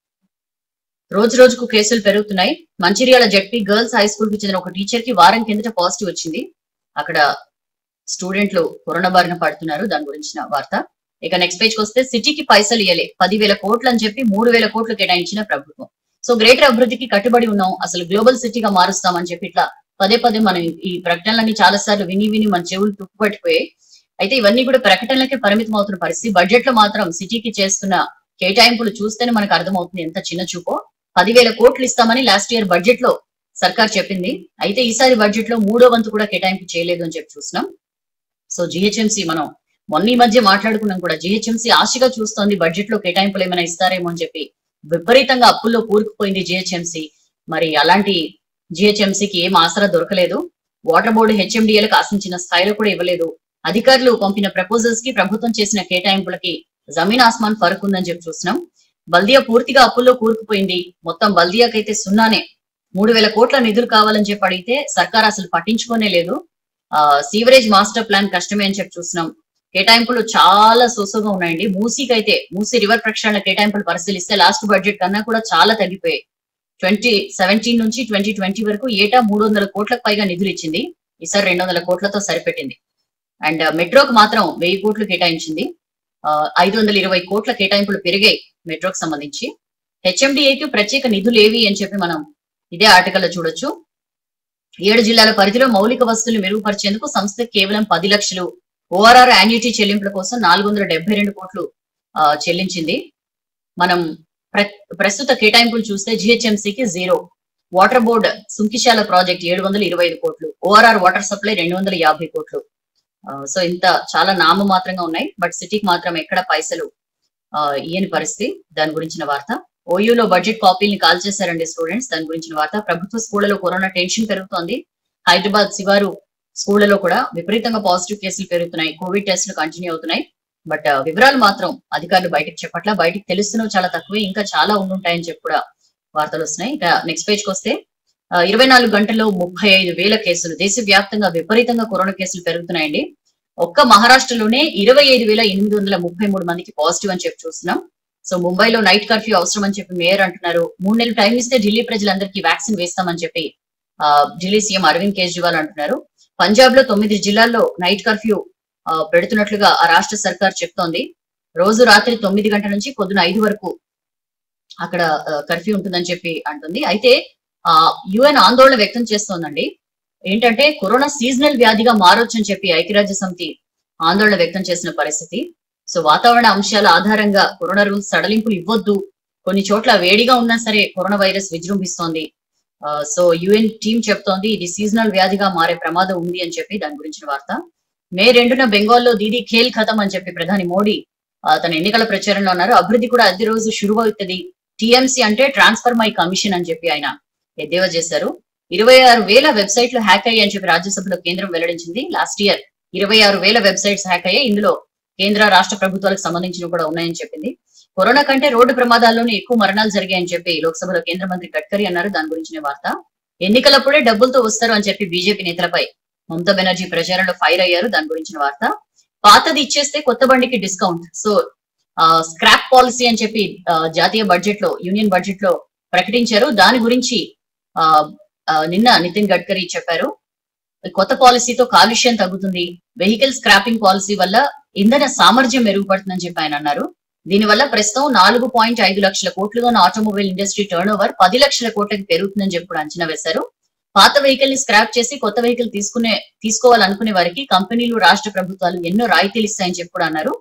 రోజు రోజుకు కేసులు పెరుగుతున్నాయి Mancherial ZP girls high school కి చెందిన ఒక టీచర్ కి వారం కిందట పాజిటివ్ వచ్చింది అక్కడ స్టూడెంట్లు కరోనా బారిన పడుతున్నారు దాని గురించిన వార్త ఇక నెక్స్ట్ పేజ్ కి వస్తే సిటీకి పైసలు ఇయ్యలే పదివేల కోట్లు అని చెప్పి మూడు వేల కోట్లు కేటాయించిన ప్రభుత్వం సో గ్రేటర్ అభివృద్ధికి కట్టుబడి ఉన్నాం అసలు గ్లోబల్ సిటీగా మారుస్తామని చెప్పి ఇట్లా పదే పదే మనం ఈ ప్రకటనలన్నీ చాలా సార్లు విని విని మన చెవులు తుప్పుపట్టిపోయాయి అయితే ఇవన్నీ కూడా ప్రకటనలకే పరిమితం అవుతున్న పరిస్థితి బడ్జెట్ లో మాత్రం సిటీకి చేస్తున్న కేటాయింపులు చూస్తేనే మనకు అర్థమవుతుంది ఎంత చిన్న చూపో పదివేల కోట్లు ఇస్తామని లాస్ట్ ఇయర్ బడ్జెట్ లో సర్కార్ చెప్పింది అయితే ఈసారి బడ్జెట్ లో మూడో వంతు కూడా కేటాయింపు చేయలేదు అని చెప్పి చూస్తున్నాం సో జిహెచ్ఎంసీ మనం మొన్న ఈ మధ్య మాట్లాడుకున్నాం కూడా జిహెచ్ఎంసీ ఆశగా చూస్తోంది బడ్జెట్ లో కేటాయింపులు ఏమైనా ఇస్తారేమో అని చెప్పి విపరీతంగా అప్పుల్లో కూరుకుపోయింది జిహెచ్ఎంసీ మరి అలాంటి జిహెచ్ఎంసీకి ఏం ఆసరా దొరకలేదు వాటర్ బోర్డు హెచ్ఎండిఏలకు ఆశించిన స్థాయిలో కూడా ఇవ్వలేదు అధికారులు పంపిన ప్రపోజల్స్ కి ప్రభుత్వం చేసిన కేటాయింపులకి జమీన్ ఆస్మాన్ ఫరక్ ఉందని చెప్పి చూస్తున్నాం బల్దియా పూర్తిగా అప్పుల్లో కూరుకుపోయింది మొత్తం బల్దియాకైతే సున్నానే మూడు వేల కోట్ల నిధులు కావాలని చెప్పి అడిగితే సర్కార్ అసలు పట్టించుకోనే లేదు ఆ సీవరేజ్ మాస్టర్ ప్లాన్ కష్టమే అని చెప్పి చూస్తున్నాం కేటాయింపులు చాలా సోసోగా ఉన్నాయండి మూసీకి అయితే మూసీ రివర్ ప్రక్షాళన కేటాయింపులు పరిశీలిస్తే లాస్ట్ బడ్జెట్ కన్నా కూడా చాలా తగ్గిపోయాయి ట్వంటీ సెవెంటీన్ నుంచి ట్వంటీ ట్వంటీ వరకు ఏటా మూడు వందల కోట్లకు పైగా నిధులు ఇచ్చింది ఈసారి రెండు వందల కోట్లతో సరిపెట్టింది అండ్ మెట్రోకి మాత్రం వెయ్యి కోట్లు కేటాయించింది ఐదు వందల ఇరవై కోట్ల కేటాయింపులు పెరిగాయి మెట్రోకి సంబంధించి హెచ్ఎండిఏకి ప్రత్యేక నిధులు ఏవి అని చెప్పి మనం ఇదే ఆర్టికల్ లో చూడొచ్చు ఏడు జిల్లాల పరిధిలో మౌలిక వస్తువులు మెరుగుపరిచేందుకు సంస్థ కేవలం పది లక్షలు ఓఆర్ఆర్ యాన్యుటీ చెల్లింపుల కోసం నాలుగు వందల డెబ్బై రెండు కోట్లు ఆ, చెల్లించింది మనం ప్ర- ప్రస్తుత కేటాయింపులు చూస్తే జిహెచ్ఎంసీకి zero water board Sunkishala project ఏడు వందల ఇరవై ఐదు కోట్లు ఓఆర్ఆర్ వాటర్ సప్లై రెండు వందల యాభై కోట్లు ఆ, సో ఇంత చాలా నామమాత్రంగా ఉన్నాయి బట్ సిటీకి మాత్రం ఎక్కడ పైసలు ఆ, ఇయ్యని పరిస్థితి దాని గురించిన వార్త ఓయూలో బడ్జెట్ కాపీని కాల్ చేశారండి స్టూడెంట్స్ దాని గురించిన వార్త ప్రభుత్వ స్కూళ్లలో కరోనా టెన్షన్ పెరుగుతోంది హైదరాబాద్ శివారు స్కూళ్లలో కూడా విపరీతంగా పాజిటివ్ కేసులు పెరుగుతున్నాయి కోవిడ్ టెస్టులు కంటిన్యూ అవుతున్నాయి బట్ వివరాలు మాత్రం అధికారులు బయటకు చెప్పట్లా బయటకు తెలుస్తున్నవి చాలా తక్కువే ఇంకా చాలా ఉండుంటాయని చెప్పి కూడా వార్తలు వస్తున్నాయి ఇక నెక్స్ట్ పేజ్కి వస్తే ఇరవై నాలుగు గంటల్లో ముప్పై ఐదు వేల కేసులు దేశవ్యాప్తంగా విపరీతంగా కరోనా కేసులు పెరుగుతున్నాయండి ఒక్క మహారాష్ట్రలోనే ఇరవై ఐదు వేల ఎనిమిది వందల ముప్పై మూడు మందికి పాజిటివ్ అని చెప్పి చూస్తున్నాం సో ముంబైలో నైట్ కర్ఫ్యూ అవసరం అని చెప్పి మేయర్ అంటున్నారు మూడు నెలలు టైం ఇస్తే ఢిల్లీ ప్రజలందరికీ వ్యాక్సిన్ వేస్తామని చెప్పి ఆ, ఢిల్లీ సీఎం అరవింద్ కేజ్రీవాల్ అంటున్నారు పంజాబ్ లో తొమ్మిది జిల్లాల్లో నైట్ కర్ఫ్యూ ఆ, పెడుతున్నట్లుగా ఆ రాష్ట్ర సర్కార్ చెప్తోంది రోజు రాత్రి తొమ్మిది గంటల నుంచి పొద్దున ఐదు వరకు అక్కడ కర్ఫ్యూ ఉంటుందని చెప్పి అంటుంది అయితే ఆ యుఎన్ ఆందోళన వ్యక్తం చేస్తోందండి ఏంటంటే కరోనా సీజనల్ వ్యాధిగా మారొచ్చని చెప్పి ఐక్యరాజ్య సమితి ఆందోళన వ్యక్తం చేసిన పరిస్థితి సో వాతావరణ అంశాల ఆధారంగా కరోనా రూల్స్ సడలింపులు ఇవ్వొద్దు కొన్ని చోట్ల వేడిగా ఉన్నా సరే కరోనా వైరస్ విజృంభిస్తోంది ఆ, సో యుఎన్ టీం చెప్తోంది ఇది సీజనల్ వ్యాధిగా మారే ప్రమాదం ఉంది అని చెప్పి దాని గురించిన వార్త మే రెండున బెంగాల్లో దీదీ ఖేల్ ఖతం అని చెప్పి ప్రధాని మోడీ ఆ, తన ఎన్నికల ప్రచారంలో ఉన్నారు అభివృద్ధి కూడా అదే రోజు శురువవుతుంది టీఎంసీ అంటే ట్రాన్స్ఫర్ మై కమిషన్ అని చెప్పి ఆయన ఎద్దేవా చేశారు ఇరవై ఆరు వేల వెబ్సైట్లు హ్యాక్ అయ్యాయి అని చెప్పి రాజ్యసభలో కేంద్రం వెల్లడించింది లాస్ట్ ఇయర్ ఇరవై ఆరు వేల వెబ్సైట్స్ హ్యాక్ అయ్యాయి ఇందులో కేంద్ర రాష్ట్ర ప్రభుత్వాలకు సంబంధించినవి కూడా ఉన్నాయని చెప్పింది కరోనా కంటే రోడ్డు ప్రమాదాల్లోనే ఎక్కువ మరణాలు జరిగాయని చెప్పి లోక్సభలో కేంద్ర మంత్రి గడ్కరీ అన్నారు దాని గురించిన వార్త ఎన్నికలప్పుడే డబ్బులతో వస్తారు అని చెప్పి బీజేపీ నేతలపై మమతా బెనర్జీ ప్రచారంలో ఫైర్ అయ్యారు దాని గురించిన వార్త పాతది ఇచ్చేస్తే కొత్త బండికి డిస్కౌంట్ సో స్క్రాప్ పాలసీ అని చెప్పి ఆ, జాతీయ బడ్జెట్ లో యూనియన్ బడ్జెట్ లో ప్రకటించారు దాని గురించి ఆ, ఆ, నిన్న నితిన్ గడ్కరీ చెప్పారు కొత్త పాలసీతో కాలుష్యం తగ్గుతుంది వెహికల్ స్క్రాపింగ్ పాలసీ వల్ల ఇంధన సామర్థ్యం మెరుగుపడుతుందని చెప్పి ఆయన అన్నారు దీనివల్ల ప్రస్తుతం నాలుగు పాయింట్ ఐదు లక్షల కోట్లుగా ఉన్న ఆటోమొబైల్ ఇండస్ట్రీ టర్న్ ఓవర్ పది లక్షల కోట్లకి పెరుగుతుందని చెప్పి కూడా అంచనా వేశారు పాత వెహికల్ ని స్క్రాప్ చేసి కొత్త వెహికల్ తీసుకునే తీసుకోవాలనుకునే వారికి కంపెనీలు రాష్ట్ర ప్రభుత్వాలు ఎన్నో రాయితీలు ఇస్తాయని చెప్పి కూడా అన్నారు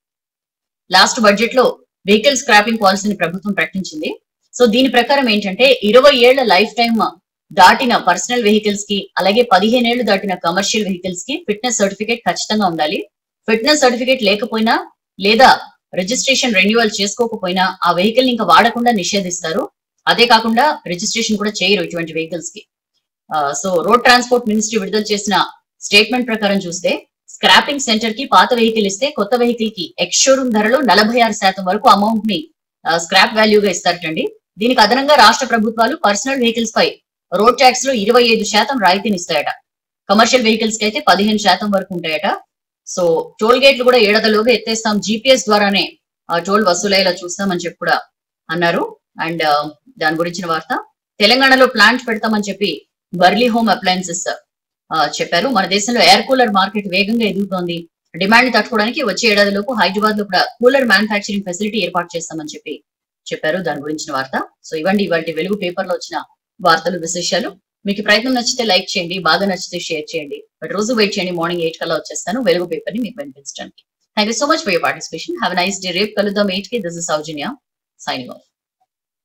లాస్ట్ బడ్జెట్ లో వెహికల్ స్క్రాపింగ్ పాలసీని ప్రభుత్వం ప్రకటించింది సో దీని ప్రకారం ఏంటంటే ఇరవై ఏళ్ల లైఫ్ టైమ్ దాటిన పర్సనల్ వెహికల్స్ కి అలాగే పదిహేను ఏళ్లు దాటిన కమర్షియల్ వెహికల్స్ కి ఫిట్నెస్ సర్టిఫికేట్ ఖచ్చితంగా ఉండాలి ఫిట్నెస్ సర్టిఫికేట్ లేకపోయినా లేదా రిజిస్ట్రేషన్ రెన్యువల్ చేసుకోకపోయినా ఆ వెహికల్ ఇంకా వాడకుండా నిషేధిస్తారు అదే కాకుండా రిజిస్ట్రేషన్ కూడా చేయరు ఇటువంటి వెహికల్స్ కి సో రోడ్ ట్రాన్స్పోర్ట్ మినిస్ట్రీ విడుదల చేసిన స్టేట్మెంట్ ప్రకారం చూస్తే స్క్రాపింగ్ సెంటర్ కి పాత వెహికల్ ఇస్తే కొత్త వెహికల్ కి ఎక్స్ షోరూమ్ ధరలో నలభై ఆరు శాతం వరకు అమౌంట్ ని స్క్రాప్ వాల్యూగా ఇస్తారటండి దీనికి అదనంగా రాష్ట్ర ప్రభుత్వాలు పర్సనల్ వెహికల్స్ పై రోడ్ ట్యాక్స్ లో ఇరవై ఐదు శాతం రాయితీని ఇస్తాయట కమర్షియల్ వెహికల్స్ కి అయితే పదిహేను శాతం వరకు ఉంటాయట సో టోల్ గేట్లు కూడా ఏడాదిలోగా ఎత్తేస్తాం జీపీఎస్ ద్వారానే ఆ టోల్ వసూలయ్యేలా చూస్తామని చెప్పి కూడా అన్నారు అండ్ దాని గురించిన వార్త తెలంగాణలో ప్లాంట్ పెడతామని చెప్పి బర్లీ హోమ్ అప్లయన్సెస్ చెప్పారు మన దేశంలో ఎయిర్ కూలర్ మార్కెట్ వేగంగా ఎదుగుతోంది డిమాండ్ తట్టుకోవడానికి వచ్చే ఏడాదిలోపు హైదరాబాద్ లో కూడా కూలర్ మ్యానుఫాక్చరింగ్ ఫెసిలిటీ ఏర్పాటు చేస్తామని చెప్పి చెప్పారు దాని గురించిన వార్త సో ఇవ్వండి ఇవాళ వెలుగు పేపర్ లో వచ్చిన వార్తలు విశేషాలు మీకు ఈ ప్రయత్నం నచ్చితే లైక్ చేయండి బాగా నచ్చితే షేర్ చేయండి బట్ రోజు వెయిట్ చేయండి మార్నింగ్ ఎయిట్ కల్లా వచ్చేస్తాను వెలుగు పేపర్ ని మీకు వినిపించడానికి thank you so much for your participation have nice day రేపు కలుద్దాం ఎయిట్ కి this is Soujanya signing of